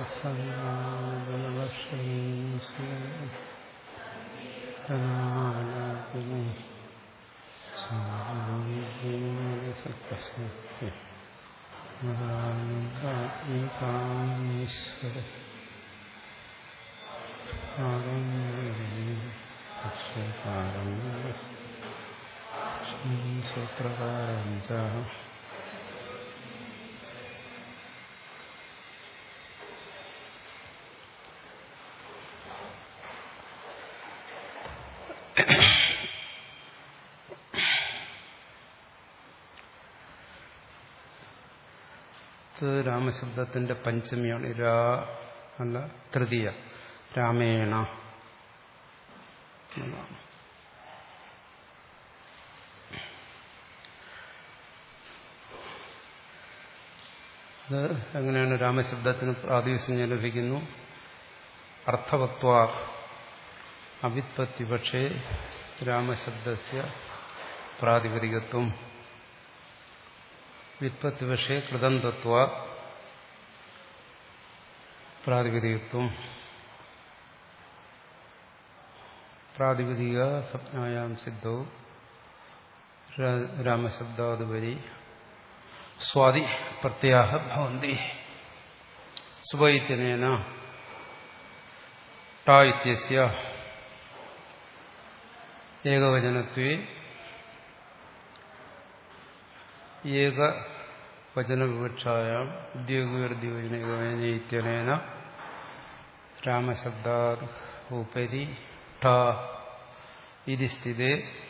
ഈശ്വര സൂത്രകാരം രാമശബ്ദത്തിന്റെ പഞ്ചമിയാണ് രാ അല്ല തൃതീയ രാമേണ എന്നതാണ് അത് എങ്ങനെയാണ് രാമശബ്ദത്തിന് പ്രാതിനിധ്യം ലഭിക്കുന്നു അർത്ഥവത്വ അവിത്പത്തി പക്ഷേ രാമശബ്ദസ്യ പ്രാതിപതികത്വം വിത്പത്തിപക്ഷേ കൃതന്തത്വ പ്രാതിപതികത്വം പ്രാതിപതിക സ്വപ്നായാം സിദ്ധവും രാമശബ്ദാതുപരി സ്വാതി പ്രത്യാഹ ഭവന്തി സുവൈത്യനേന ടാ ഇത്യസ്യ ഏകവചനത്വേ ഏകവചനവിവക്ഷായാം ഉദ്യോഗീർദ്ദിവചനേന രാമശബ്ദാത് ഉപരി ഠ ഇതി സ്ഥിതേ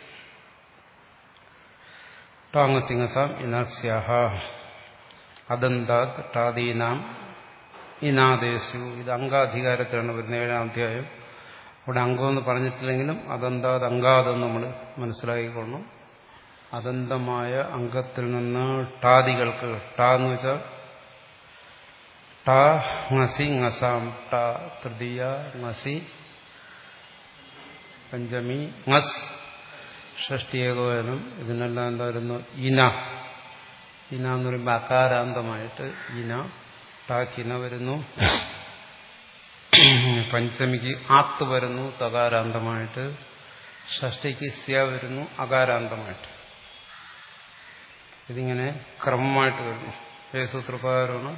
ടാങ്ങസിംഹസാം ഇനാസ്യാഹ അദന്താത് ടാദീനാം ഇനാദേശു ഇത് അംഗാധികാരത്തിലാണ് വരുന്ന ഏഴാം അധ്യായം ഇവിടെ അംഗമെന്ന് പറഞ്ഞിട്ടില്ലെങ്കിലും അദന്താത് അങ്കാതെന്ന് നമ്മൾ മനസ്സിലാക്കിക്കൊള്ളണം അദന്തമായ അംഗത്തിൽ നിന്ന് ടാദികൾക്ക് ടാ എന്ന് വെച്ചാൽ ടാ ngസി ngസാം ടാ തൃതീയ ngസി പഞ്ചമി ngസ് ഷഷ്ടി ഏകോപനം ഇതിനെല്ലാം എന്തായിരുന്നു ഇന ഇന എന്ന് പറയുമ്പോൾ അകാരാന്തമായിട്ട് ഇന ടാക്കിന വരുന്നു പഞ്ചമിക്ക് ആത്ത് വരുന്നു തകാരാന്തമായിട്ട് ഷഷ്ടിക്ക് സ്യ വരുന്നു അകാരാന്തമായിട്ട് ഇതിങ്ങനെ ക്രമമായിട്ട് വരുന്നു ഏ സൂത്രപ്രകാരമാണ്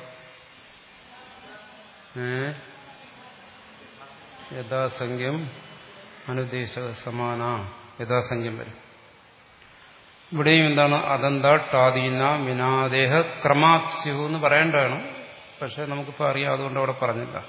യഥാസംഖ്യം അനുദ്ദേശ സമാന യഥാസംഖ്യം വരും ഇവിടെയും എന്താണ് അദന്ത ടാദീന മിനാദേഹ ക്രമാത്സ്യു എന്ന് പറയേണ്ടതാണ് പക്ഷെ നമുക്കിപ്പോൾ അറിയാം അതുകൊണ്ട് അവിടെ പറഞ്ഞില്ല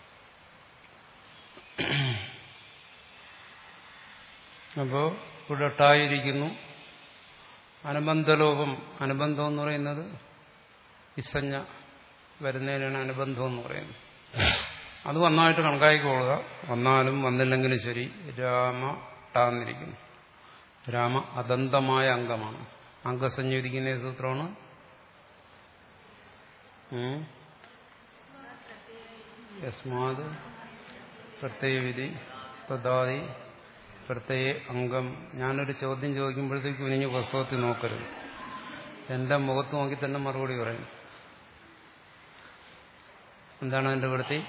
അപ്പോ ഇവിടെ ടായിരിക്കുന്നു അനുബന്ധലോപം അനുബന്ധം എന്ന് പറയുന്നത് ഇസഞ്ഞ വരുന്നതിനാണ് അനുബന്ധം എന്ന് പറയുന്നത് അത് വന്നായിട്ട് കണക്കാക്കിക്കൊള്ളുക വന്നാലും വന്നില്ലെങ്കിലും ശരി രാമ ടാന്നിരിക്കുന്നു രാമ അദന്തമായ അംഗമാണ് അംഗസഞ്ജീവിക്കുന്ന സൂത്രമാണ് യസ്മാത് പ്രത്യയവിധി തദാതി പ്രത്യേക അംഗം ഞാനൊരു ചോദ്യം ചോദിക്കുമ്പോഴത്തേക്ക് കുനിഞ്ഞ് പുസ്തകത്തിൽ നോക്കരുത് എന്റെ മുഖത്ത് നോക്കി തന്നെ മറുപടി പറയും എന്താണ് അതിന്റെ വൃത്തി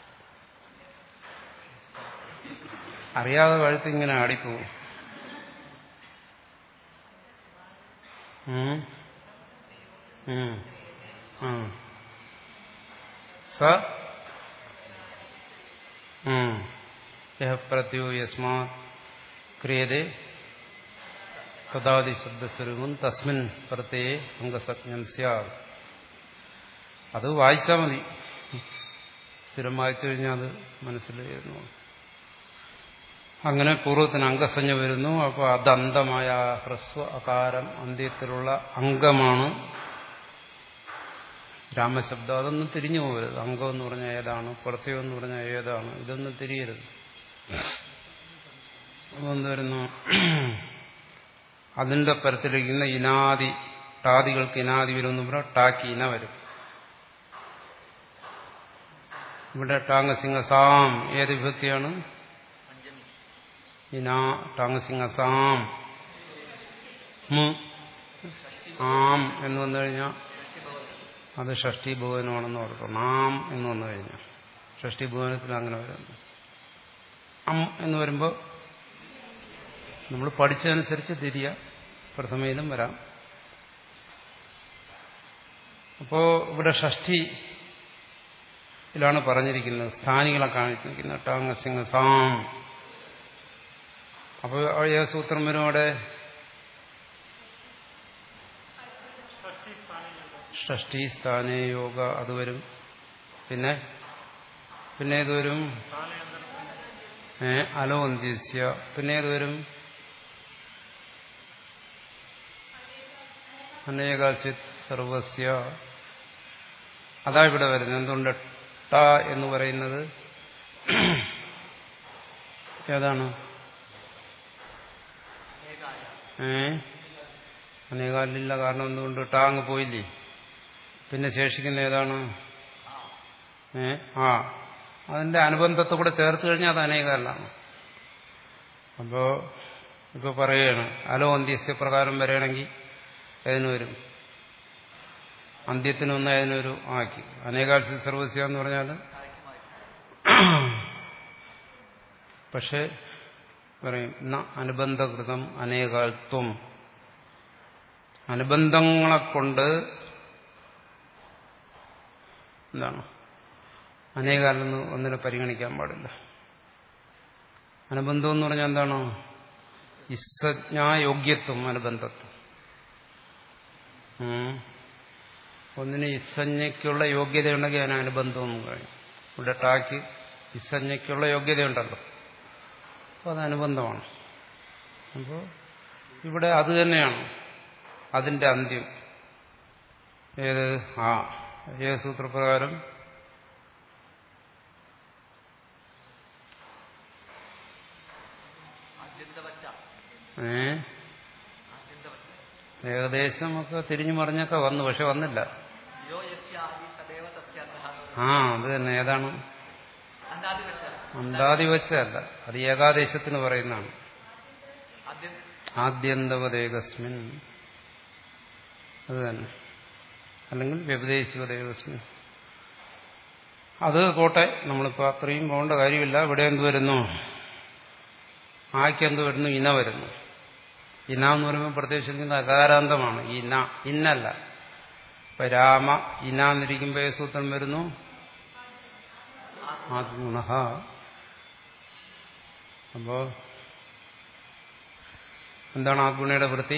അറിയാതെ കഴുത്ത് ഇങ്ങനെ ആടിപ്പോവും സ പ്രത്യോ യസ്മാ ക്രിയതേ തദാതി ശബ്ദസ്വരൂപം തസ്മിൻ പ്രത്യേ അംഗസജ്ഞം സ്യാത് അത് വായിച്ചാൽ മതി സ്ഥിരം വായിച്ചു കഴിഞ്ഞാൽ അത് മനസ്സിൽ വരുന്നു അങ്ങനെ പൂർവ്വത്തിന് അംഗസഞ്ജ വരുന്നു അപ്പോൾ അത് അന്തമായ ഹ്രസ്വ അകാരം അന്ത്യത്തിലുള്ള അംഗമാണ് രാമശബ്ദം അതൊന്നും തിരിഞ്ഞു പോകരുത് അംഗം എന്ന് പറഞ്ഞാൽ ഏതാണ് പ്രത്യേകം എന്ന് പറഞ്ഞാൽ ഏതാണ് ഇതൊന്നും തിരിയരുത് അതെന്ത് വരുന്നു അതിന്റെ പരത്തിലിരിക്കുന്ന ഇനാദി ടാദികൾക്ക് ഇനാദി വരും എന്ന് പറഞ്ഞാൽ ടാക്കി ഇന വരും ഇവിടെ ടാങ്ങസിംഹസാം ഏത് വിഭക്തിയാണ് ഇനാ ടാങ്ങസിംഹസാം ആം എന്ന് വന്നു കഴിഞ്ഞാൽ അത് ഷഷ്ടി ഭുവനമാണെന്ന് ഓർക്കണം നാം എന്ന് വന്നു കഴിഞ്ഞാൽ ഷഷ്ടി ഭുവനത്തിൽ അങ്ങനെ വരുന്നു അം എന്ന് വരുമ്പോൾ നമ്മൾ പഠിച്ചതനുസരിച്ച് തിരിയ പ്രഥമയിലും വരാം അപ്പോ ഇവിടെ ഷഷ്ടിയിലാണ് പറഞ്ഞിരിക്കുന്നത് സ്ഥാനികളെ കാണിച്ചിരിക്കുന്നത് ടാങ്ങസിംഗ് സാം അപ്പോൾ ഏത് സൂത്രം വരും അവിടെ ഷഷ്ടി സ്ഥാനേ യോഗ അത് വരും പിന്നെ പിന്നെ ഏത് വരും ഏ അലോ അന്ത്യസ്യ പിന്നെ ഏത് വരും അനേകാശിത് സർവസ്യ അതാ ഇവിടെ വരുന്നത് എന്തുകൊണ്ട് ട എന്ന് പറയുന്നത് ഏതാണ് ഏ അനേകാലില്ല കാരണം എന്തുകൊണ്ട് ട അങ്ങ് പോയില്ലേ പിന്നെ ശേഷിക്കുന്ന ഏതാണ് ഏ ആ അതിന്റെ അനുബന്ധത്തെ കൂടെ ചേർത്ത് കഴിഞ്ഞാൽ അത് അനേകാലാണ് അപ്പോ ഇപ്പൊ പറയുകയാണ് അലോ അന്ത്യസ്യ പ്രകാരം വരികയാണെങ്കിൽ ഏതിനു വരും അന്ത്യത്തിന് ഒന്ന് അതിനൊരു ആക്കി അനേകാൽസ്യ സർവസ്യ എന്ന് പറഞ്ഞാൽ പക്ഷെ പറയും ന അനുബന്ധകൃതം അനേകാൽത്വം അനുബന്ധങ്ങളെ കൊണ്ട് എന്താണ് അനേകാലെന്ന് ഒന്നിനെ പരിഗണിക്കാൻ പാടില്ല അനുബന്ധം എന്ന് പറഞ്ഞാൽ എന്താണ് ഇസ്സജ്ഞായോഗ്യത്വം അനുബന്ധത്വം ഒന്നിന് ഇസഞ്ജയ്ക്കുള്ള യോഗ്യതയുണ്ടെങ്കിൽ അതിന് അനുബന്ധം എന്ന് പറയും ഇവിടെ ടാക്ക് ഇസഞ്ജയ്ക്കുള്ള യോഗ്യതയുണ്ടല്ലോ അപ്പോൾ അത് അനുബന്ധമാണ് അപ്പോൾ ഇവിടെ അത് തന്നെയാണ് അതിന്റെ അന്ത്യം ഏത് ആ ഏത് സൂത്രപ്രകാരം ഏ ഏകദേശം ഒക്കെ തിരിഞ്ഞു മറിഞ്ഞൊക്കെ വന്നു പക്ഷെ വന്നില്ല ആ അത് തന്നെ ഏതാണ് അന്താതി വെച്ചല്ല അത് ഏകാദേശത്തിന് പറയുന്നതാണ് ആദ്യന്തവദേകസ്മിൻ അത് തന്നെ അല്ലെങ്കിൽ വ്യപദേശികദേകസ്മിൻ അത് പോട്ടെ നമ്മളിപ്പോൾ അത്രയും പോകേണ്ട കാര്യമില്ല ഇവിടെ എന്ത് വരുന്നു ആക്ക് എന്ത് വരുന്നു ഇന വരുന്നു ഇന എന്ന് പറയുമ്പോൾ പ്രത്യേകിച്ചിരിക്കുന്നത് അകാരാന്തമാണ് ഇന ഇന്നല്ല ഇപ്പൊ രാമ ഇന എന്നിരിക്കുമ്പോൾ സൂത്രം വരുന്നു ആത്മഗുണ അപ്പോ എന്താണ് ആത്മഗുണയുടെ വൃത്തി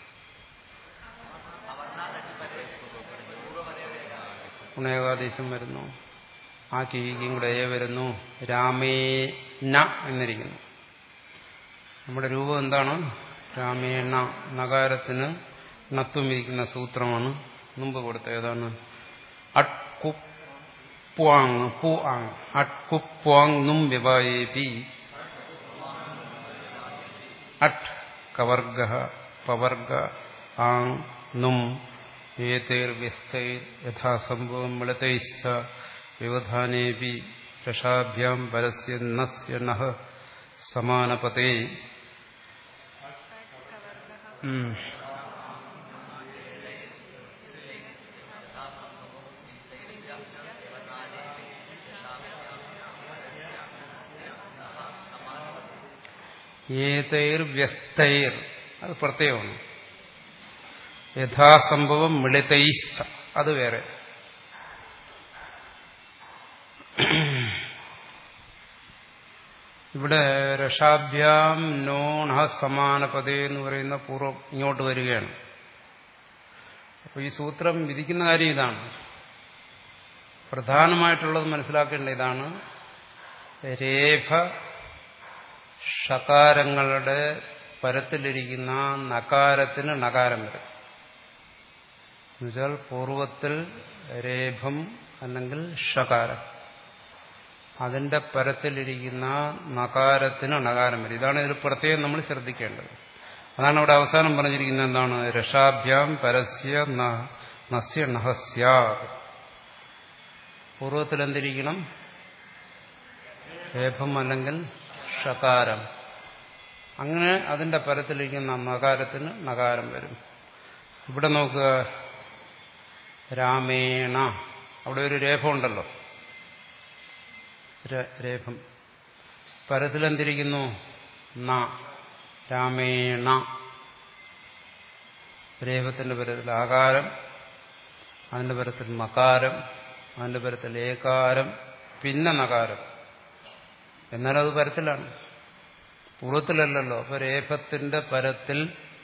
ഗുണേകാദേശം വരുന്നു ആ കീക്കും കൂടെ ഏ വരുന്നു രാമേന എന്നിരിക്കുന്നു നമ്മുടെ രൂപം എന്താണ് രാമേണ നഗാരത്തിന് നത്വം ഇരിക്കുന്ന സൂത്രമാണ് മുമ്പ് കൊടുത്ത ഏതാണ് അട്കുപ്വാങ് പു ആങ് അട്കുപ്വാങ് നും വിവായേപി അട്ട് കവർഗ പവർഗ ആങ് നും ഏതൈർവ്യസ്തൈർ യഥാസംഭവം മിളതൈശ്ച വ്യവധാനേപി രഷാഭ്യാം പരസ്യ നസ്യ നഹ സമാനപതേ ഏതൈർ വ്യസ്തൈർ അത് പ്രത്യേകമാണ് യഥാസംഭവം മിളിതൈശ്ച അത് വേറെ ഇവിടെ രഷാഭ്യാം നോണ സമാനപതേ എന്ന് പറയുന്ന പൂർവ്വം ഇങ്ങോട്ട് വരികയാണ് അപ്പൊ ഈ സൂത്രം വിധിക്കുന്ന കാര്യം ഇതാണ് പ്രധാനമായിട്ടുള്ളത് മനസ്സിലാക്കേണ്ട ഇതാണ് രേഖ ഷകാരങ്ങളുടെ പരത്തിലിരിക്കുന്ന നകാരത്തിന് നകാരം വരും എന്നുവെച്ചാൽ പൂർവത്തിൽ രേഖം അല്ലെങ്കിൽ ഷകാരം അതിന്റെ പരത്തിലിരിക്കുന്ന നകാരത്തിന് നകാരം വരും ഇതാണ് ഇതിൽ പ്രത്യേകം നമ്മൾ ശ്രദ്ധിക്കേണ്ടത് അതാണ് അവിടെ അവസാനം പറഞ്ഞിരിക്കുന്നത് എന്താണ് രഷാഭ്യാം പരസ്യ നസ്യ നഹസ്യ പൂർവത്തിൽ എന്തിരിക്കണം രേഖം അല്ലെങ്കിൽ ഷകാരം അങ്ങനെ അതിന്റെ പരത്തിലിരിക്കുന്ന നകാരത്തിന് നകാരം വരും ഇവിടെ നോക്കുക രാമേണ അവിടെ ഒരു രേഖ ഉണ്ടല്ലോ രേഖം പരത്തിലെന്തിരിക്കുന്നു ന രാമേണ രേഖത്തിന്റെ പരത്തിൽ ആകാരം അതിന്റെ പരത്തിൽ മകാരം അതിന്റെ പരത്തിൽ ഏകാരം പിന്നെ നകാരം എന്നാലത് പരത്തിലാണ് പൂർവ്വത്തിലല്ലല്ലോ അപ്പൊ രേഖത്തിന്റെ പരത്തിൽ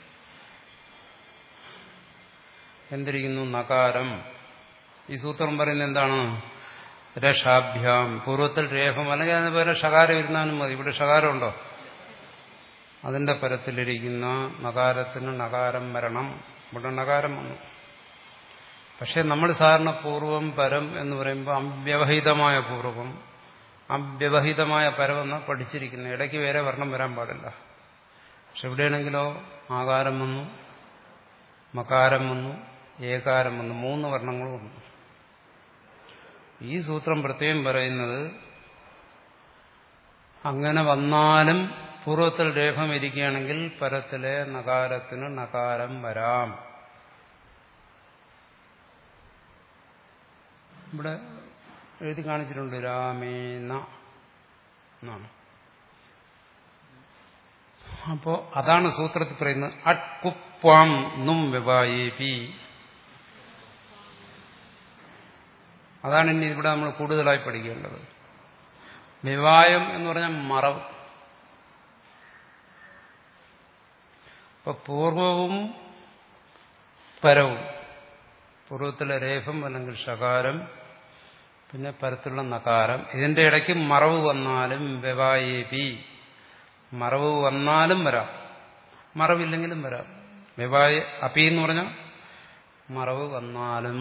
എന്തിരിക്കുന്നു നകാരം ഈ സൂത്രം പറയുന്നത് എന്താണ് രക്ഷാഭ്യാം പൂർവ്വത്തിൽ രേഖം അല്ലെങ്കിൽ അതിന് പകരം ഷകാരം ഇരുന്നാലും മതി ഇവിടെ ഷകാരമുണ്ടോ അതിന്റെ പരത്തിലിരിക്കുന്ന നകാരത്തിന് നകാരം വരണം ഇവിടെ നകാരം വന്നു പക്ഷെ നമ്മൾ സാധാരണ പൂർവം പരം എന്ന് പറയുമ്പോൾ അവ്യവഹിതമായ പൂർവം അവ്യവഹിതമായ പരമെന്ന് പഠിച്ചിരിക്കുന്നു ഇടയ്ക്ക് വേറെ വർണ്ണം വരാൻ പാടില്ല പക്ഷെ ഇവിടെയാണെങ്കിലോ ആകാരം വന്നു മകാരം വന്നു ഏകാരം വന്നു മൂന്ന് വർണ്ണങ്ങളും വന്നു ഈ സൂത്രം പ്രത്യേകം പറയുന്നത് അങ്ങനെ വന്നാലും പൂർവ്വത്തിൽ രേഖം ഇരിക്കുകയാണെങ്കിൽ പരത്തിലെ നകാരത്തിന് നകാരം വരാം ഇവിടെ എഴുതി കാണിച്ചിട്ടുണ്ട് രാമേന എന്നാണ് അപ്പോ അതാണ് സൂത്രത്തിൽ പറയുന്നത് അട്കുപ്പാം നും വിവായേപി അതാണ് ഇനി ഇവിടെ നമ്മൾ കൂടുതലായി പഠിക്കേണ്ടത് വിവായം എന്ന് പറഞ്ഞാൽ മറവ് ഇപ്പൊ പൂർവവും പരവും പൂർവ്വത്തിലെ രേഖം അല്ലെങ്കിൽ ഷകാരം പിന്നെ പരത്തിലുള്ള നകാരം ഇതിന്റെ ഇടയ്ക്ക് മറവ് വന്നാലും വ്യവായേപി മറവ് വന്നാലും വരാം മറവില്ലെങ്കിലും വരാം വ്യവായ അപി എന്ന് പറഞ്ഞാൽ മറവ് വന്നാലും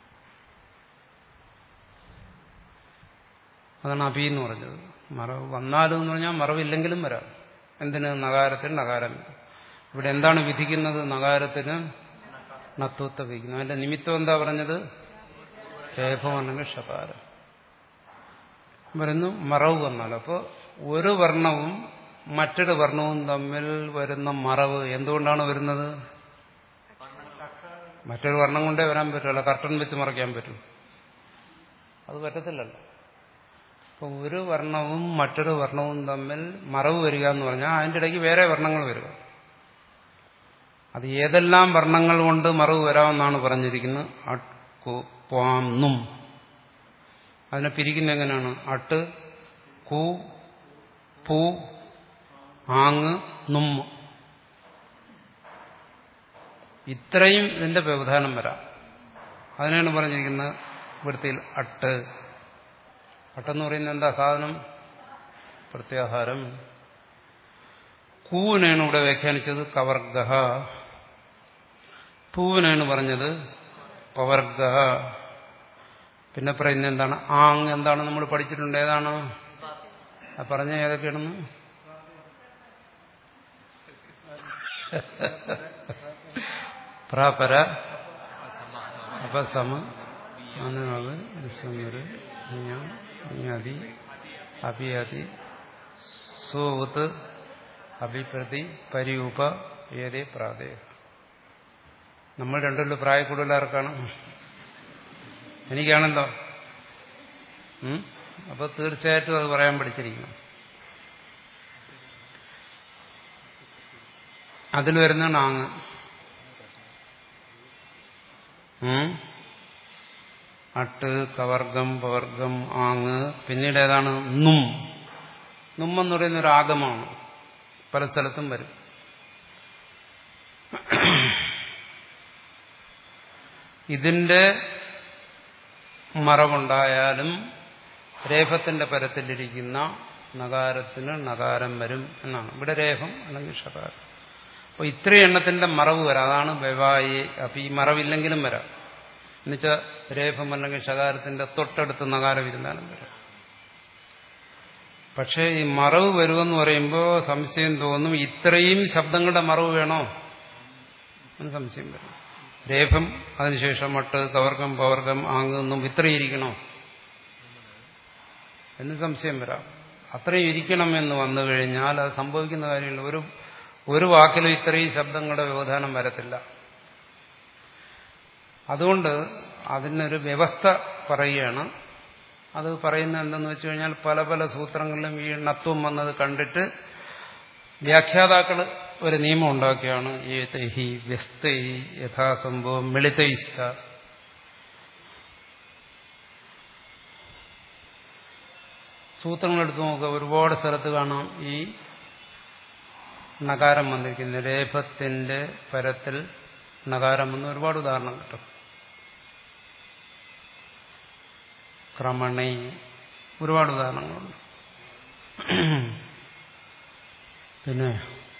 അതാണ് അപി എന്ന് പറഞ്ഞത് മറവ് വന്നാലും എന്ന് പറഞ്ഞാൽ മറവില്ലെങ്കിലും വരാം എന്തിന് നഗാരത്തിന് നഗാരം ഇവിടെ എന്താണ് വിധിക്കുന്നത് നഗാരത്തിന് നത്വത്തെ വിധിക്കുന്നത് അതിന്റെ നിമിത്തം എന്താ പറഞ്ഞത് രേഖം അല്ലെങ്കിൽ ഷകാരം വരുന്നു മറവ് വന്നാൽ അപ്പോൾ ഒരു വർണ്ണവും മറ്റൊരു വർണ്ണവും തമ്മിൽ വരുന്ന മറവ് എന്തുകൊണ്ടാണ് വരുന്നത് മറ്റൊരു വർണ്ണം കൊണ്ടേ വരാൻ പറ്റുമല്ല കർട്ടൻ വെച്ച് മറയ്ക്കാൻ പറ്റും അത് പറ്റത്തില്ലല്ലോ അപ്പോൾ ഒരു വർണ്ണവും മറ്റൊരു വർണ്ണവും തമ്മിൽ മറവ് വരിക എന്ന് പറഞ്ഞാൽ അതിൻ്റെ ഇടയ്ക്ക് വേറെ വർണ്ണങ്ങൾ വരിക അത് ഏതെല്ലാം വർണ്ണങ്ങൾ കൊണ്ട് മറവ് വരാമെന്നാണ് പറഞ്ഞിരിക്കുന്നത് അട്കുപ്പാം നും അതിനെ പിരിക്കുന്ന എങ്ങനെയാണ് അട്ട് കു പൂ ആങ് നുമ്മ് ഇത്രയും ഇതിന്റെ വ്യവധാനം വരാം അതിനാണ് പറഞ്ഞിരിക്കുന്നത് വൃത്തിയിൽ അട്ട് അട്ടെന്ന് പറയുന്നത് എന്താ സാധനം പ്രത്യാഹാരം കൂവിനാണ് ഇവിടെ വ്യാഖ്യാനിച്ചത് കവർഗ പൂവിനാണ് പറഞ്ഞത് പവർഗ പിന്നെ പറയുന്നത് എന്താണ് ആങ് എന്താണ് നമ്മൾ പഠിച്ചിട്ടുണ്ട് ഏതാണ് പറഞ്ഞ ഏതൊക്കെയാണെന്ന് പ്രാപര അപസമ അനുനവ് ഋഷുമര് അതി അഭിയതി സൂത്ത് അഭിപ്രതി പരിയൂപ ഏതേ പ്രാതേ നമ്മൾ രണ്ടുപേരും പ്രായക്കൂടുതലാർക്കാണ് എനിക്കാണല്ലോ അപ്പൊ തീർച്ചയായിട്ടും അത് പറയാൻ പഠിച്ചിരിക്കണം അതിൽ വരുന്നതാണ് ആങ് അട്ട് കവർഗം പവർഗം ആങ് പിന്നീട് ഏതാണ് നും നും എന്ന് പറയുന്ന ഒരു ആഗമാണ് പല സ്ഥലത്തും വരും ഇതിന്റെ മറവുണ്ടായാലും രേഖത്തിന്റെ പരത്തിലിരിക്കുന്ന നഗാരത്തിന് നഗാരം വരും എന്നാണ് ഇവിടെ രേഖം അല്ലെങ്കിൽ ഷകാരം അപ്പോൾ ഇത്രയും എണ്ണത്തിന്റെ മറവ് വരാം അതാണ് വ്യവായി അപ്പൊ ഈ മറവില്ലെങ്കിലും വരാം എന്നുവെച്ചാൽ രേഖം അല്ലെങ്കിൽ ഷകാരത്തിന്റെ തൊട്ടടുത്ത് നഗാരം ഇരുന്നാലും വരാം പക്ഷേ ഈ മറവ് വരുമെന്ന് പറയുമ്പോൾ സംശയം തോന്നും ഇത്രയും ശബ്ദങ്ങളുടെ മറവ് വേണോ എന്ന് സംശയം വരും രേഖം അതിനുശേഷം മട്ട് കവർഗം പവർഗം ആങ്ങുന്നും ഇത്രയും ഇരിക്കണോ എന്ന് സംശയം വരാം അത്രയും ഇരിക്കണം എന്ന് വന്നു കഴിഞ്ഞാൽ അത് സംഭവിക്കുന്ന കാര്യമില്ല ഒരു ഒരു വാക്കിലും ഇത്രയും ശബ്ദങ്ങളുടെ വ്യവധാനം വരത്തില്ല അതുകൊണ്ട് അതിനൊരു വ്യവസ്ഥ പറയുകയാണ് അത് പറയുന്നത് എന്തെന്ന് വെച്ച് കഴിഞ്ഞാൽ പല പല സൂത്രങ്ങളിലും ഈ ണത്വം വന്നത് കണ്ടിട്ട് വ്യാഖ്യാതാക്കൾ ഒരു നിയമം ഉണ്ടാക്കിയാണ് ഏതൈഹി വ്യസ്തൈ യഥാസംഭവം മിളിതൈസ്ഥ സൂത്രങ്ങൾ എടുത്തു നോക്കുക ഒരുപാട് സ്ഥലത്ത് കാണാം ഈ നകാരം വന്നിരിക്കുന്നത് രേഫത്തിന്റെ പരത്തിൽ നകാരം വന്ന് ഒരുപാട് ഉദാഹരണം കിട്ടും ക്രമണി ഒരുപാട് ഉദാഹരണങ്ങളുണ്ട് പിന്നെ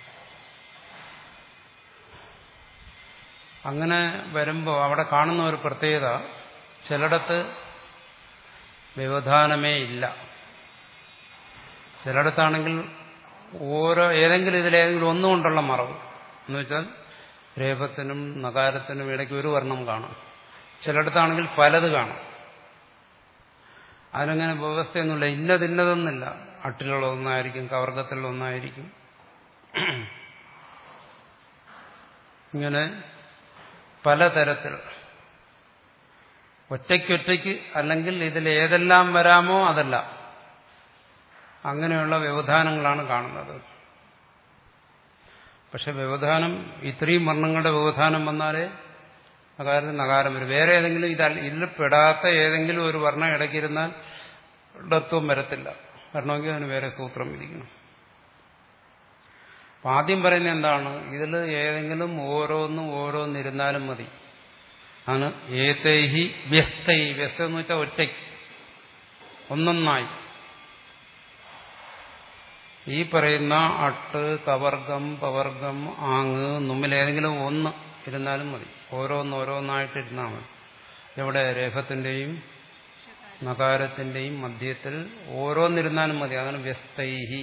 അങ്ങനെ വരുമ്പോൾ അവിടെ കാണുന്ന ഒരു പ്രത്യേകത ചിലയിടത്ത് വ്യവധാനമേ ഇല്ല ചിലയിടത്താണെങ്കിൽ ഓരോ ഏതെങ്കിലും ഇതിലേതെങ്കിലും ഒന്നുകൊണ്ടുള്ള മറവ് എന്ന് വെച്ചാൽ രേപത്തിനും നകാരത്തിനും ഇടയ്ക്ക് ഒരു വർണ്ണം കാണും ചിലയിടത്താണെങ്കിൽ പലത് കാണും അതിനങ്ങനെ വ്യവസ്ഥയൊന്നുമില്ല ഇന്നതിന്നതെന്നില്ല അട്ടിലുള്ള ഒന്നായിരിക്കും കവർഗത്തിലുള്ള ഒന്നായിരിക്കും ഇങ്ങനെ പലതരത്തിൽ ഒറ്റയ്ക്കൊറ്റയ്ക്ക് അല്ലെങ്കിൽ ഇതിൽ ഏതെല്ലാം വരാമോ അതല്ല അങ്ങനെയുള്ള വ്യവധാനങ്ങളാണ് കാണുന്നത് പക്ഷെ വ്യവധാനം ഇത്രയും വർണ്ണങ്ങളുടെ വ്യവധാനം വന്നാലേ അകാരത്തിൽ നകാരം വരും വേറെ ഏതെങ്കിലും ഇത് ഇതിൽ പെടാത്ത ഏതെങ്കിലും ഒരു വർണ്ണം ഇടയ്ക്കിരുന്നാൽ ഡത്വം വരത്തില്ല വരണമെങ്കിൽ അതിന് വേറെ സൂത്രം ഇരിക്കണം അപ്പം ആദ്യം പറയുന്നത് എന്താണ് ഇതിൽ ഏതെങ്കിലും ഓരോന്നും ഓരോന്നിരുന്നാലും മതി ആണ് ഏതൈഹി വ്യസ്തൈ വ്യസ്ത എന്ന് വെച്ചാൽ ഒറ്റയ്ക്ക് ഒന്നൊന്നായി ഈ പറയുന്ന അട്ട് കവർഗം പവർഗം ആങ് നുമ്മിൽ ഏതെങ്കിലും ഒന്ന് ഇരുന്നാലും മതി ഓരോന്ന് ഓരോന്നായിട്ട് ഇരുന്നാൽ മതി എവിടെ രേഖത്തിന്റെയും നകാരത്തിന്റെയും മധ്യത്തിൽ ഓരോന്നിരുന്നാലും മതി അതാണ് വ്യസ്തൈഹി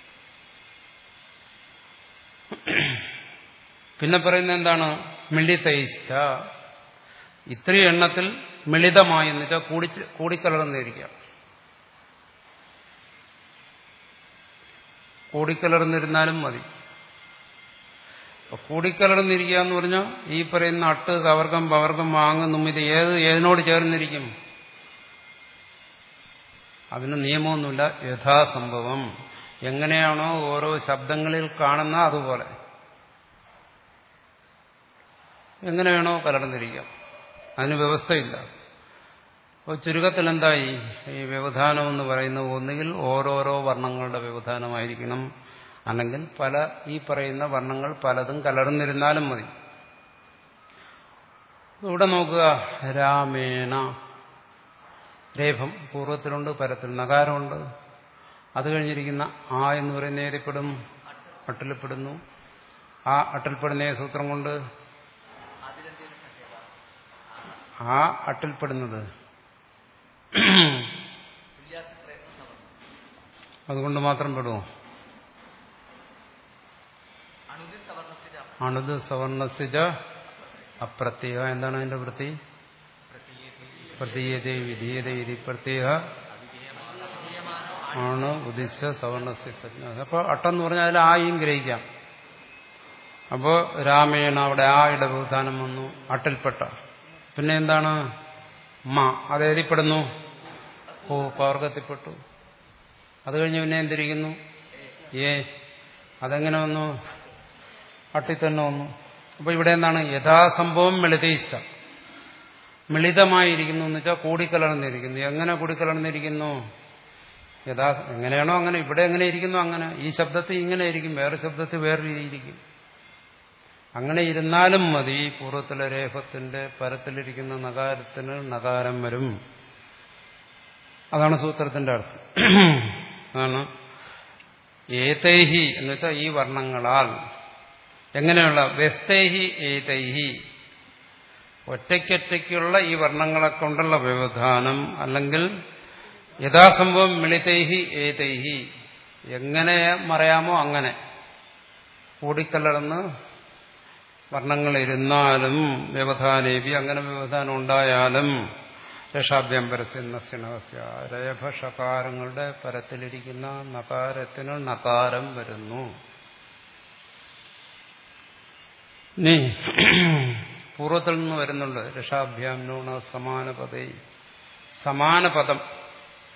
പിന്നെ പറയുന്നത് എന്താണ് മിളിതൈഷ്ട ഇത്രയും എണ്ണത്തിൽ മിളിതമായി എന്ന് വെച്ചാൽ കൂടി കൂടിക്കലർന്നിരിക്കുക കൂടിക്കലർന്നിരുന്നാലും മതി കൂടിക്കലർന്നിരിക്കുക എന്ന് പറഞ്ഞാൽ ഈ പറയുന്ന അട്ട് കവർഗം പവർഗം വാങ്ങും ഇത് ഏത് ഏതിനോട് ചേർന്നിരിക്കും അതിന് നിയമമൊന്നുമില്ല യഥാസംഭവം എങ്ങനെയാണോ ഓരോ ശബ്ദങ്ങളിൽ കാണുന്ന അതുപോലെ എങ്ങനെയാണോ കലർന്നിരിക്കുക അതിന് വ്യവസ്ഥയില്ല അപ്പോൾ ചുരുക്കത്തിൽ എന്തായി ഈ വ്യവധാനം എന്ന് പറയുന്നത് ഒന്നുകിൽ ഓരോരോ വർണ്ണങ്ങളുടെ വ്യവധാനമായിരിക്കണം അല്ലെങ്കിൽ പല ഈ പറയുന്ന വർണ്ണങ്ങൾ പലതും കലർന്നിരുന്നാലും മതി ഇവിടെ നോക്കുക രാമേണ രേഖം പൂർവ്വത്തിലുണ്ട് പരത്തിൽ നകാരമുണ്ട് അത് കഴിഞ്ഞിരിക്കുന്ന ആ എന്ന് പറയുന്ന ഏതിപ്പെടും അട്ടിൽപ്പെടുന്നു ആ അട്ടിൽപ്പെടുന്ന സൂത്രം കൊണ്ട് ആ അട്ടിൽപ്പെടുന്നത് അതുകൊണ്ട് മാത്രം പെടുമോ അണുത് സവർണസിജ അപ്രത്യേക എന്താണ് അതിന്റെ വൃത്തി പ്രതീയത വിധീയത ഇതി പ്രത്യേക ആണ് ഉദിശ സവർണസ്യ അപ്പൊ അട്ടെന്ന് പറഞ്ഞാൽ അതിൽ ആയും ഗ്രഹിക്കാം അപ്പോ രാമേണ അവിടെ ആ ഇടഭൂതാനം വന്നു അട്ടിൽപ്പെട്ട പിന്നെ എന്താണ് മ അത് എഴുതിപ്പെടുന്നു ഓ പവർഗത്തിൽപ്പെട്ടു അത് കഴിഞ്ഞ് പിന്നെ എന്തിരിക്കുന്നു ഏ അതെങ്ങനെ വന്നു അട്ടി തന്നെ വന്നു അപ്പൊ ഇവിടെ എന്താണ് യഥാസംഭവം മിളിതയിച്ച മിളിതമായിരിക്കുന്നു എന്ന് വെച്ചാൽ കൂടിക്കലർന്നിരിക്കുന്നു എങ്ങനെ കൂടിക്കലർന്നിരിക്കുന്നു യഥാ എങ്ങനെയാണോ അങ്ങനെ ഇവിടെ എങ്ങനെ ഇരിക്കുന്നു അങ്ങനെ ഈ ശബ്ദത്തിൽ ഇങ്ങനെ ഇരിക്കും വേറെ ശബ്ദത്തിൽ വേറെ രീതിയിരിക്കും അങ്ങനെ ഇരുന്നാലും മതി പൂർവ്വത്തിലെ രേഖത്തിന്റെ പരത്തിലിരിക്കുന്ന നകാരത്തിന് നകാരം വരും അതാണ് സൂത്രത്തിന്റെ അർത്ഥം അതാണ് ഏതൈഹി എന്ന് വെച്ചാൽ ഈ വർണ്ണങ്ങളാൽ എങ്ങനെയുള്ള വ്യസ്തൈഹി ഏതൈഹി ഒറ്റയ്ക്കൊറ്റയ്ക്കുള്ള ഈ വർണ്ണങ്ങളെ കൊണ്ടുള്ള വ്യവധാനം അല്ലെങ്കിൽ യഥാസംഭവം മിളിതൈഹി ഏതൈഹി എങ്ങനെ മറയാമോ അങ്ങനെ കൂടിക്കലർന്ന് വർണ്ണങ്ങൾ ഇരുന്നാലും വ്യവധാനേവി അങ്ങനെ വ്യവധാനം ഉണ്ടായാലും രക്ഷാഭ്യം പരസ്യനസ്യനസ്യ രേഭഷകാരങ്ങളുടെ പരത്തിലിരിക്കുന്ന നകാരത്തിന് നകാരം വരുന്നു നീ പൂർവ്വത്തിൽ നിന്ന് വരുന്നുണ്ട് രക്ഷാഭ്യാം നൂണ സമാന പദേ സമാന പദം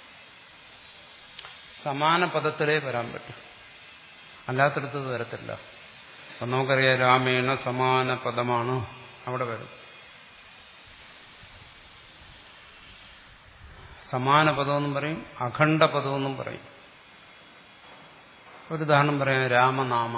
സമാന പദത്തിലേ വരാൻ പറ്റും അല്ലാത്തടത്ത് ഇത് വരത്തില്ല അപ്പം നമുക്കറിയാം രാമേണ സമാന പദമാണ് അവിടെ വരും സമാന പദമെന്നും പറയും അഖണ്ഡ പദമെന്നും പറയും ഒരു ഉദാഹരണം പറയാം രാമനാമ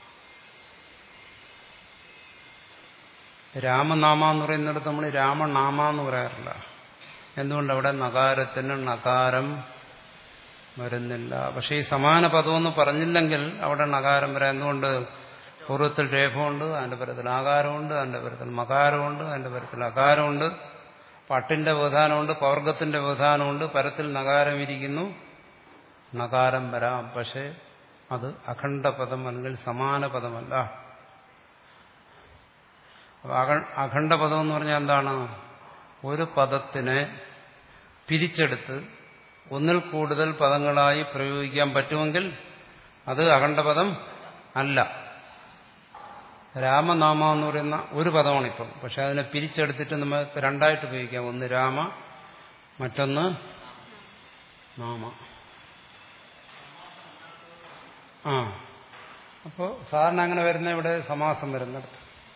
രാമനാമ എന്ന് പറയുന്നിടത്ത് നമ്മൾ രാമനാമ എന്ന് പറയാറില്ല എന്തുകൊണ്ട് അവിടെ നകാരത്തിന് നകാരം വരുന്നില്ല പക്ഷെ ഈ സമാന പദമെന്ന് പറഞ്ഞില്ലെങ്കിൽ അവിടെ നകാരം വരാം എന്തുകൊണ്ട് പൂർവ്വത്തിൽ രേഖമുണ്ട് അതിന്റെ പരത്തിൽ ആകാരമുണ്ട് അതിന്റെ പരത്തിൽ മകാരമുണ്ട് അതിന്റെ പരത്തിൽ അകാരമുണ്ട് പട്ടിന്റെ വ്യവധാനമുണ്ട് പവർഗത്തിന്റെ വ്യവധാനമുണ്ട് പരത്തിൽ നകാരം ഇരിക്കുന്നു നകാരം വരാം പക്ഷെ അത് അഖണ്ഡ പദം അല്ലെങ്കിൽ സമാന പദമല്ല അഖണ്ഡ പദം എന്ന് പറഞ്ഞാൽ എന്താണ് ഒരു പദത്തിനെ പിരിച്ചെടുത്ത് ഒന്നിൽ കൂടുതൽ പദങ്ങളായി പ്രയോഗിക്കാൻ പറ്റുമെങ്കിൽ അത് അഖണ്ഡപദം അല്ല രാമനാമ എന്ന് പറയുന്ന ഒരു പദമാണ് ഇപ്പം പക്ഷെ അതിനെ പിരിച്ചെടുത്തിട്ട് നമുക്ക് രണ്ടായിട്ട് ഉപയോഗിക്കാം ഒന്ന് രാമ മറ്റൊന്ന് നാമ ആ അപ്പോൾ സാധാരണ അങ്ങനെ വരുന്ന ഇവിടെ സമാസം വരുന്നിടത്ത്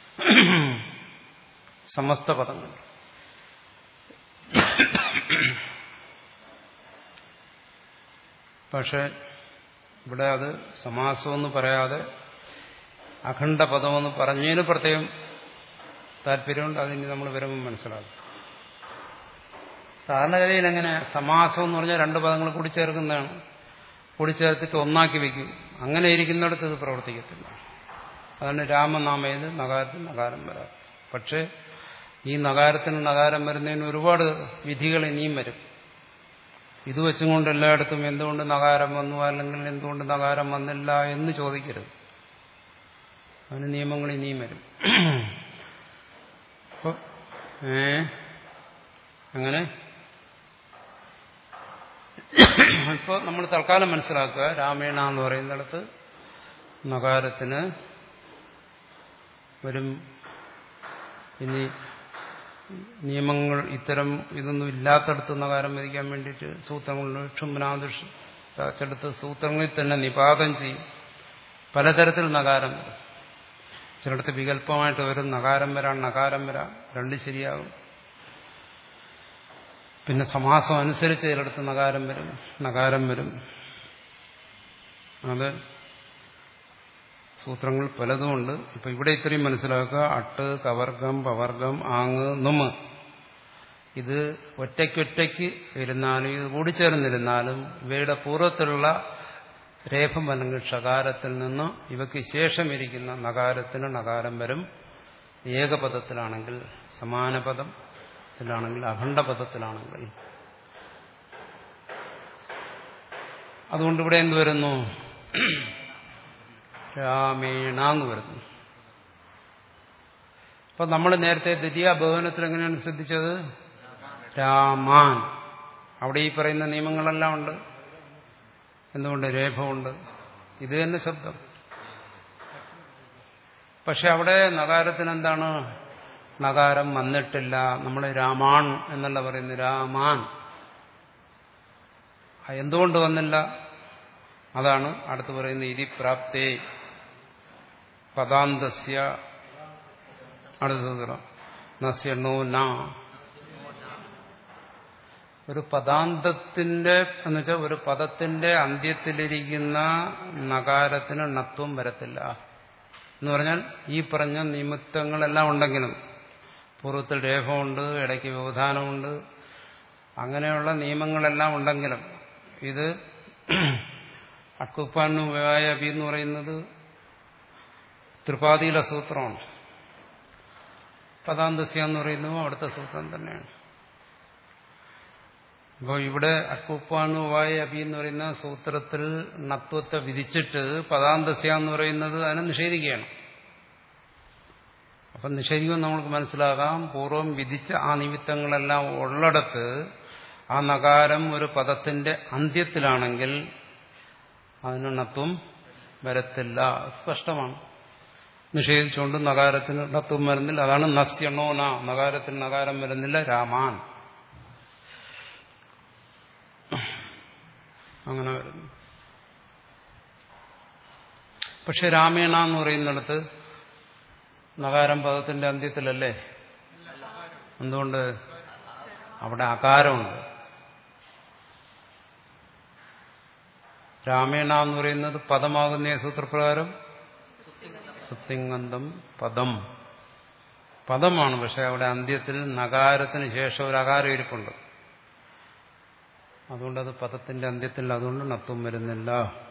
സമസ്ത പദങ്ങൾ പക്ഷെ ഇവിടെ അത് സമാസമെന്ന് പറയാതെ അഖണ്ഡ പദമെന്ന് പറഞ്ഞതിന് പ്രത്യേകം താല്പര്യമുണ്ട് അതിന് നമ്മൾ വരുമ്പോൾ മനസ്സിലാക്കും സാധാരണഗതിയിൽ എങ്ങനെ സമാസം എന്ന് പറഞ്ഞാൽ രണ്ട് പദങ്ങൾ കൂടിച്ചേർക്കുന്നതാണ് കൂടിച്ചേർത്തിട്ട് ഒന്നാക്കി വെക്കും അങ്ങനെ ഇരിക്കുന്നിടത്ത് ഇത് പ്രവർത്തിക്കത്തില്ല അതാണ് രാമനാമയിൽ നഗാരത്തിന് നഗാരം വരാം പക്ഷേ ഈ നഗാരത്തിന് നഗാരം വരുന്നതിന് ഒരുപാട് വിധികൾ ഇനിയും വരും ഇത് വെച്ചുകൊണ്ട് എല്ലായിടത്തും എന്തുകൊണ്ട് നഗാരം വന്നു അല്ലെങ്കിൽ എന്തുകൊണ്ട് നഗാരം വന്നില്ല എന്ന് ചോദിക്കരുത് അതിന് നിയമങ്ങൾ ഇനിയും വരും അപ്പൊ ഏ അങ്ങനെ ഇപ്പോൾ നമ്മൾ തൽക്കാലം മനസ്സിലാക്കുക രാമേണ എന്ന് പറയുന്നിടത്ത് നഗാരത്തിന് വരും ഇനി നിയമങ്ങൾ ഇത്തരം ഇതൊന്നും ഇല്ലാത്തടത്ത് നഗാരം വരിക്കാൻ വേണ്ടിയിട്ട് സൂത്രങ്ങളിൽ ക്ഷുംനാദൃഷ്ടടുത്ത് സൂത്രങ്ങളിൽ തന്നെ നിപാതം ചെയ്യും പലതരത്തിൽ നഗാരം വരും ചിലടത്ത് വികല്പമായിട്ട് വരും നഗാരം വരാം നഗാരം വരാം രണ്ട് ശരിയാകും പിന്നെ സമാസം അനുസരിച്ച് ചിലടത്ത് നഗാരം വരും നഗാരം വരും അത് സൂത്രങ്ങൾ പലതുമുണ്ട് ഇപ്പൊ ഇവിടെ ഇത്രയും മനസ്സിലാക്കുക അട്ട് കവർഗം പവർഗം ആങ് നുമ് ഇത് ഒറ്റയ്ക്കൊറ്റയ്ക്ക് ഇരുന്നാലും ഇത് കൂടിച്ചേർന്നിരുന്നാലും ഇവയുടെ പൂർവ്വത്തിലുള്ള രേഖം അല്ലെങ്കിൽ ഷകാരത്തിൽ നിന്ന് ഇവയ്ക്ക് ശേഷം ഇരിക്കുന്ന നകാരത്തിന് നകാരം വരും ഏകപദത്തിലാണെങ്കിൽ സമാനപദത്തിലാണെങ്കിൽ അഖണ്ഡപദത്തിലാണെങ്കിൽ അതുകൊണ്ട് ഇവിടെ എന്ത് വരുന്നു രാമേണ എന്ന് വരുന്നു അപ്പൊ നമ്മൾ നേരത്തെ ദ്വിതീയ ഭവനത്തിൽ എങ്ങനെയാണ് ശ്രദ്ധിച്ചത് രാമാൻ അവിടെ ഈ പറയുന്ന നിയമങ്ങളെല്ലാം ഉണ്ട് എന്തുകൊണ്ട് രേഖമുണ്ട് ഇത് തന്നെ ശബ്ദം പക്ഷെ അവിടെ നഗാരത്തിന് എന്താണ് നഗാരം വന്നിട്ടില്ല നമ്മൾ രാമാൻ എന്നല്ല പറയുന്നത് രാമാൻ എന്തുകൊണ്ട് വന്നില്ല അതാണ് അടുത്ത് പറയുന്നത് ഇതി പ്രാപ്തേ പദാന്തസ്യ അടുത്ത നസ്യണോ ന ഒരു പദാന്തത്തിന്റെ എന്ന് വെച്ചാൽ ഒരു പദത്തിന്റെ അന്ത്യത്തിലിരിക്കുന്ന നകാരത്തിന് ണത്വം വരത്തില്ല എന്ന് പറഞ്ഞാൽ ഈ പറഞ്ഞ നിമിത്തങ്ങളെല്ലാം ഉണ്ടെങ്കിലും പൂർവ്വത്തിൽ രേഖമുണ്ട് ഇടയ്ക്ക് വ്യവധാനമുണ്ട് അങ്ങനെയുള്ള നിയമങ്ങളെല്ലാം ഉണ്ടെങ്കിലും ഇത് അക്കുപ്പാനുവായ അബി എന്ന് പറയുന്നത് ത്രിപാതിയിലെ സൂത്രമാണ് പദാന്തസ്യ എന്ന് പറയുന്നതും അവിടുത്തെ സൂത്രം തന്നെയാണ് അപ്പോൾ ഇവിടെ അക്കുപ്പാനുവായ അബി എന്ന് പറയുന്ന സൂത്രത്തിൽ നത്വത്തെ വിധിച്ചിട്ട് പദാന്തസ്യ എന്ന് പറയുന്നത് അതിനെ നിഷേധിക്കുകയാണ് അപ്പം നിഷേധിക്കുമ്പോൾ നമുക്ക് മനസ്സിലാകാം പൂർവ്വം വിധിച്ച ആ നിമിത്തങ്ങളെല്ലാം ഉള്ളിടത്ത് ആ നകാരം ഒരു പദത്തിന്റെ അന്ത്യത്തിലാണെങ്കിൽ അതിന് ണത്വം വരത്തില്ല സ്പഷ്ടമാണ് നിഷേധിച്ചുകൊണ്ട് നഗാരത്തിന് ണത്വം വരുന്നില്ല അതാണ് നസ്യണോ ന നഗാരത്തിന് നഗാരം വരുന്നില്ല രാമാൻ അങ്ങനെ വരുന്നു പക്ഷെ രാമേണ എന്ന് പറയുന്നിടത്ത് നകാരം പദത്തിന്റെ അന്ത്യത്തിലല്ലേ എന്തുകൊണ്ട് അവിടെ അകാരമുണ്ട് രാമേണ എന്ന് പറയുന്നത് പദമാകുന്ന സൂത്രപ്രകാരം സുത്തിങ്ങന്തം പദം പദമാണ് പക്ഷെ അവിടെ അന്ത്യത്തിൽ നകാരത്തിന് ശേഷം ഒരു അകാരം ഇരിപ്പുണ്ട് അതുകൊണ്ടത് പദത്തിന്റെ അന്ത്യത്തിൽ അതുകൊണ്ട് നത്വം വരുന്നില്ല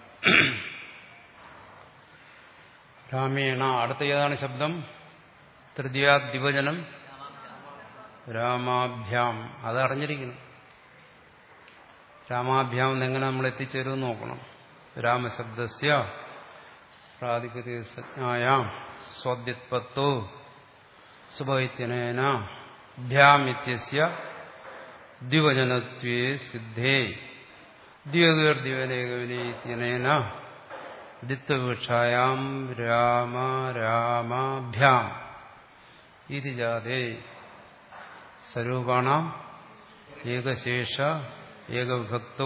രാമേണ അടുത്ത ഏതാണ് ശബ്ദം തൃതീയാദ്വിഭജനം രാമാഭ്യാം അത് അറിഞ്ഞിരിക്കണം രാമാഭ്യാം എന്നെങ്ങനെ നമ്മൾ എത്തിച്ചേരും നോക്കണം രാമശബ്ദസ്യ പ്രാതിപതികജ്ഞായാം സ്വാദ്യുത്പത്തോ സുഭൈത്യനേന ഭ്യാമിത്യസ്യ ദ്വിവചനത്വേ സിദ്ധേ ദ്വിവകീർദ്വിവനേകവിനേന ദിത്വവിക്ഷായാം രാമ രാമാഭ്യാം ഇത് ജാതേ സ്വരൂപാണാം ഏകശേഷ ഏകവിഭക്തോ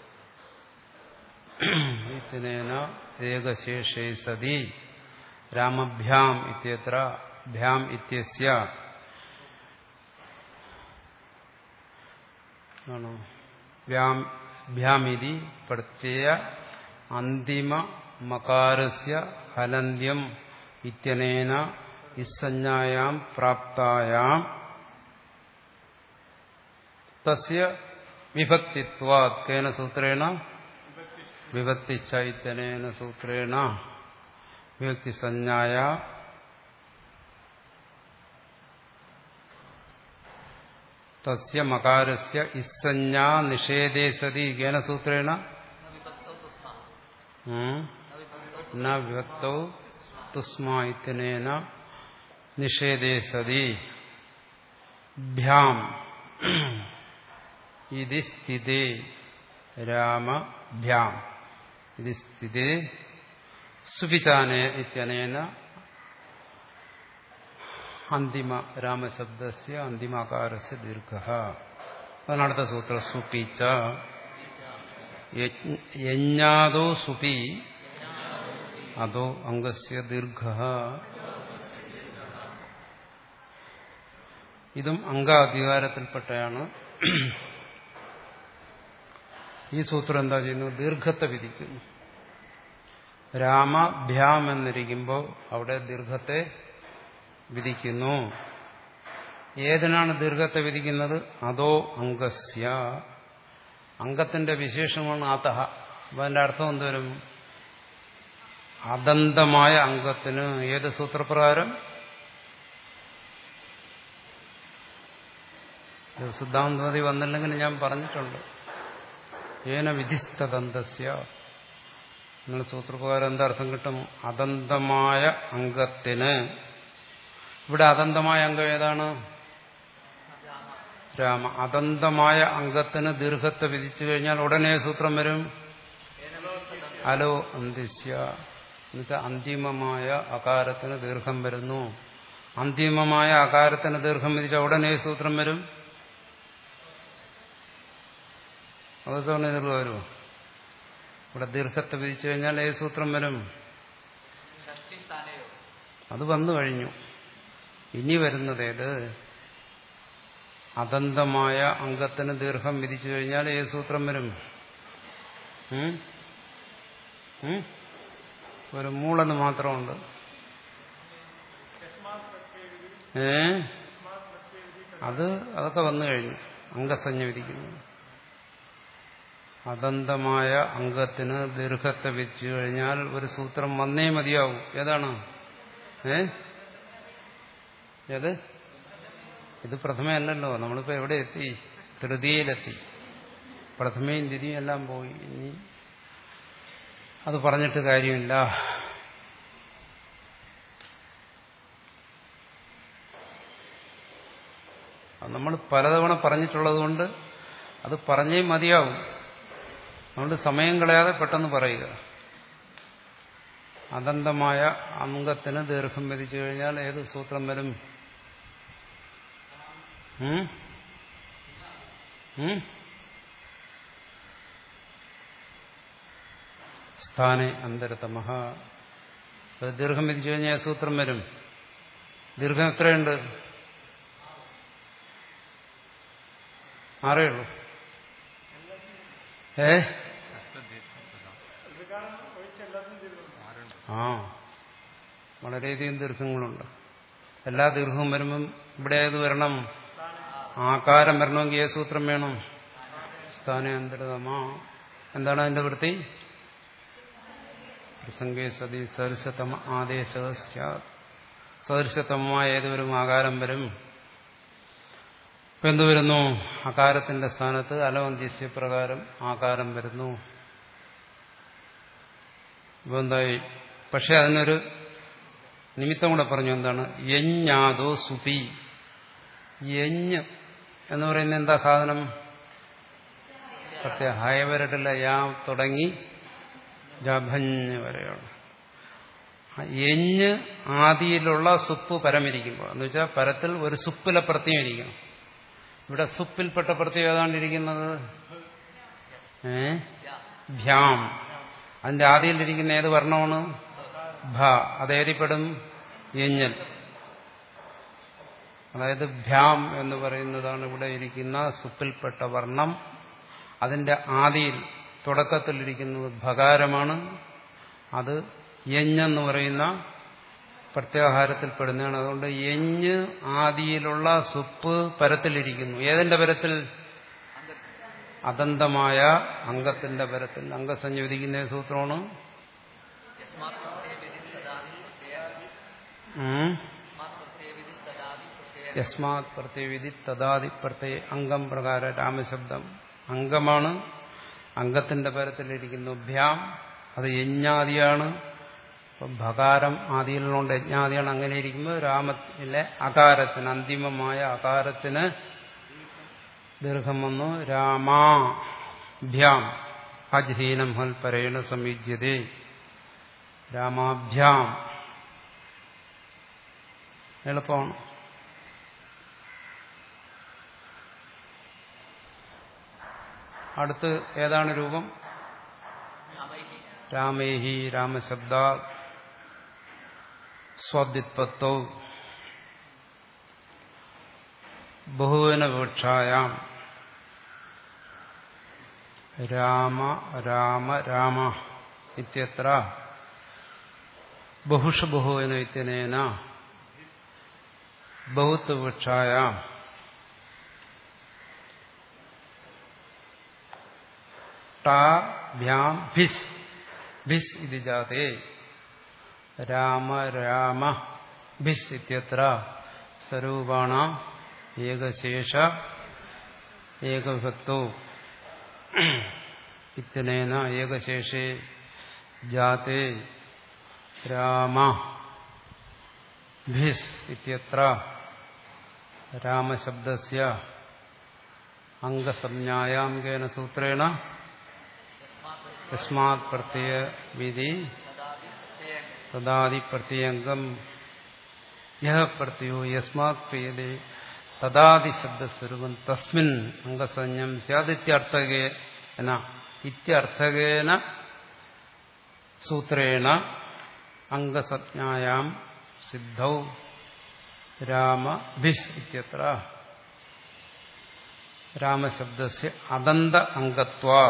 ഇത്തിനേന ഏകശേഷേ സതി രാമഭ്യാം ഇത്യത്ര ഭ്യാം ഇത്യസ്യ ആണോ വ്യാം ഭ്യാമിതി പ്രത്യയ അന്തിമ മകാരസ്യ ഹലന്ത്യം ഇത്യനേന ഇസഞ്ജായാം പ്രാപ്തായാം തസ്യ വിഭക്തിത്വാത് കേന സൂത്രേണ വിഭക്തി ചൈത്തനേന സൂത്രേണ വിഭക്തി സഞ്ജായ തസ്യ മകാരസ്യ ഇസഞ്ജാ നിഷേധേ സതി കേന സൂത്രേണ ന വിഭക്തൗ തുസ്മാ ഇത്യനേന നിഷേധേ സതി ഭ്യാം ഇത് സ്ഥിതേ രാമഭ്യാം ഇത് സ്ഥിതേ സുവിചാനേ ഇത്യനേന അന്തിമ രാമശബ്ദസ്യ അന്തിമാകാരസ്യ ദീർഘ അതാണ് അടുത്ത സൂത്രം സുപിച്ച യജ്ഞാതോ സുപി അതോ അംഗസ്യ ദീർഘ ഇതും അംഗാധികാരത്തിൽപ്പെട്ടയാണ് ഈ സൂത്രം എന്താ ചെയ്യുന്നു ദീർഘത്തെ വിധിക്കുന്നു രാമഭ്യാം എന്നിരിക്കുമ്പോൾ അവിടെ ദീർഘത്തെ വിധിക്കുന്നു ഏതിനാണ് ദീർഘത്തെ വിധിക്കുന്നത് അതോ അംഗസ്യ അംഗത്തിന്റെ വിശേഷമാണ് അതഹ അപ്പൊ അതിന്റെ അർത്ഥം എന്തുവരും അദന്തമായ അംഗത്തിന് ഏത് സൂത്രപ്രകാരം സിദ്ധാന്തതി വന്നില്ലെങ്കിൽ ഞാൻ പറഞ്ഞിട്ടുണ്ട് ഏന വിധിസ്തദന്തസ്യ നിങ്ങൾ സൂത്രപ്രകാരം എന്താ അർത്ഥം കിട്ടും അദന്തമായ അംഗത്തിന് ഇവിടെ അദന്തമായ അംഗം ഏതാണ് രാമ അദന്തമായ അംഗത്തിന് ദീർഘത്തെ വിധിച്ചു കഴിഞ്ഞാൽ ഉടനെ സൂത്രം വരും അലോ അന്തിസ്യ എന്നുവെച്ചാൽ അന്തിമമായ അകാരത്തിന് ദീർഘം വരുന്നു അന്തിമമായ അകാരത്തിന് ദീർഘം വിധിച്ച ഉടനെ സൂത്രം വരും അവസാനം ദീർഘം വരുമോ ഇവിടെ ദീർഘത്തെ വിധിച്ചു കഴിഞ്ഞാൽ ഏത് സൂത്രം വരും അത് വന്നു കഴിഞ്ഞു ഇനി വരുന്നത് ഏത് അദന്തമായ അംഗത്തിന് ദീർഘം വിധിച്ചു കഴിഞ്ഞാൽ ഏത് സൂത്രം വരും ഒരു മൂളെന്ന് മാത്രമുണ്ട് ഏ അത് അതൊക്കെ വന്നു കഴിഞ്ഞു അംഗസഞ്ജ വിധിക്കുന്നു അദന്തമായ അംഗത്തിന് ദീർഘത്തെ വെച്ചു കഴിഞ്ഞാൽ ഒരു സൂത്രം വന്നേ മതിയാവും ഏതാണ് ഏ ഏത് ഇത് പ്രഥമയല്ലല്ലോ നമ്മളിപ്പോ എവിടെ എത്തി തൃതീയയിലെത്തി പ്രഥമയും ദ്വിതീയം എല്ലാം പോയി ഇനി അത് പറഞ്ഞിട്ട് കാര്യമില്ല നമ്മൾ പലതവണ പറഞ്ഞിട്ടുള്ളത് കൊണ്ട് അത് പറഞ്ഞേ മതിയാവും അതുകൊണ്ട് സമയം കളയാതെ പെട്ടെന്ന് പറയുക അദന്തമായ അംഗത്തിന് ദീർഘം വിധിച്ചു കഴിഞ്ഞാൽ ഏത് സൂത്രം വരും സ്ഥാനെ അന്തരതമഹ ദീർഘം വിധിച്ചു കഴിഞ്ഞാൽ സൂത്രം വരും ദീർഘം എത്രയുണ്ട് ആറേ ഉള്ളൂ ഏ ആ വളരെയധികം ദീർഘങ്ങളുണ്ട് എല്ലാ ദീർഘവും വരുമ്പം ഇവിടെ ഏത് വരണം ആകാരം വരണമെങ്കിൽ ഏത് സൂത്രം വേണം സ്ഥാനാന്തരതമാ എന്താണ് അതിന്റെ വൃത്തി പ്രസംഗേ സതി സദൃശതമ ആദേശ സദൃശതമമായ ഏതൊരു ആകാരം വരും ഇപ്പൊ എന്ത് വരുന്നു അകാരത്തിന്റെ സ്ഥാനത്ത് അലവന്ത്യസ്യ പ്രകാരം ആകാരം വരുന്നു ഇപ്പൊ എന്തായി പക്ഷെ അതിനൊരു നിമിത്തം കൂടെ പറഞ്ഞു എന്താണ് യഞ്ഞാതോ സുപി യഞ്ഞ് എന്ന് പറയുന്ന എന്താ സാധനം പ്രത്യേക ഹയവരട്ടില്ല യാ തുടങ്ങി ജഭഞ്ഞ് വരെയാണ് എഞ്ഞ് ആദിയിലുള്ള സുപ്പ് പരമിരിക്കുമ്പോൾ എന്ന് വെച്ചാൽ പരത്തിൽ ഒരു സുപ്പിലെ പ്രത്യം ഇരിക്കണം ഇവിടെ സുപ്പിൽപ്പെട്ട പ്രത്യം ഏതാണ്ടിരിക്കുന്നത് ഏ ഭ്യാം അതിന്റെ ആദിയിലിരിക്കുന്ന ഏത് വർണ്ണമാണ് ഭ അതേതിപ്പെടും എഞ്ഞൽ അതായത് ഭ്യാം എന്ന് പറയുന്നതാണ് ഇവിടെ ഇരിക്കുന്ന സുപ്പിൽപ്പെട്ട വർണ്ണം അതിന്റെ ആദിയിൽ തുടക്കത്തിലിരിക്കുന്നത് ഭകാരമാണ് അത് യഞ്ഞെന്ന് പറയുന്ന പ്രത്യാഹാരത്തിൽപ്പെടുന്നതാണ് അതുകൊണ്ട് യഞ്ഞ് ആദിയിലുള്ള സുപ്പ് പരത്തിലിരിക്കുന്നു ഏതിന്റെ പരത്തിൽ അതന്തമായ അംഗത്തിന്റെ പരത്തിൽ അംഗസഞ്ജ വിധിക്കുന്ന സൂത്രമാണ് യസ്മാത് പ്രത്യവിധി തദാതി പ്രത്യ അംഗം പ്രകാര രാമശബ്ദം അംഗമാണ് അംഗത്തിന്റെ പരത്തിലിരിക്കുന്നു ഭ്യാം അത് യജ്ഞാദിയാണ് ഭകാരം ആദിയിലുണ്ട് യജ്ഞാദിയാണ് അങ്ങനെ ഇരിക്കുമ്പോൾ രാമത്തിലെ അകാരത്തിന് അന്തിമമായ അകാരത്തിന് ദീർഘം വന്നു രാമാഭ്യാം അജ്ഹീനം ഹൽ പരേണ സമീജ്യതേ രാമാഭ്യാം എളുപ്പമാണ് അടുത്ത് ഏതാണ് രൂപം രാമേഹി രാമശബ്ദ സ്വദ്വിത്പത്തോ ബഹുവന വിവക്ഷായാം രാമ രാമ രാമ ഇത്യത്ര ബഹുഷ ബഹുവന ഇത്യനേന ബഹുത്വ വിവക്ഷായാം ടാഭ്യാം ഭിസ് ഭിസ് ഇത് ജാതേ രാമ രാമ ഭിസ് ഇത്യത്ര സ്വരൂപാണ ഏകശേഷ ഏകവിഭക്തോ ഇത്യനേന ഏകശേഷേ ജാതേ രാമ ഭിസ് ഇത്യത്ര രാമശബ്ദസ്യ അംഗസംജ്ഞായാം കേന സൂത്രേണ യസ്മാത് പ്രത്യയ വിധി തദാദി പ്രത്യയംഗം യഹ പ്രത്യോ യസ്മാത് പ്രിയതേ തദാദി ശബ്ദസ്വരൂപം തസ്മിൻ അംഗസഞ്ജം സ്യാദിത്യർത്ഥകേന ഇത്യർത്ഥകേന സൂത്രേണ അംഗസജ്ഞായാം സിദ്ധൗ രാമ ഭിസ് ഇത്യത്ര രാമശബ്ദസ്യ അദന്ത അംഗത്വാ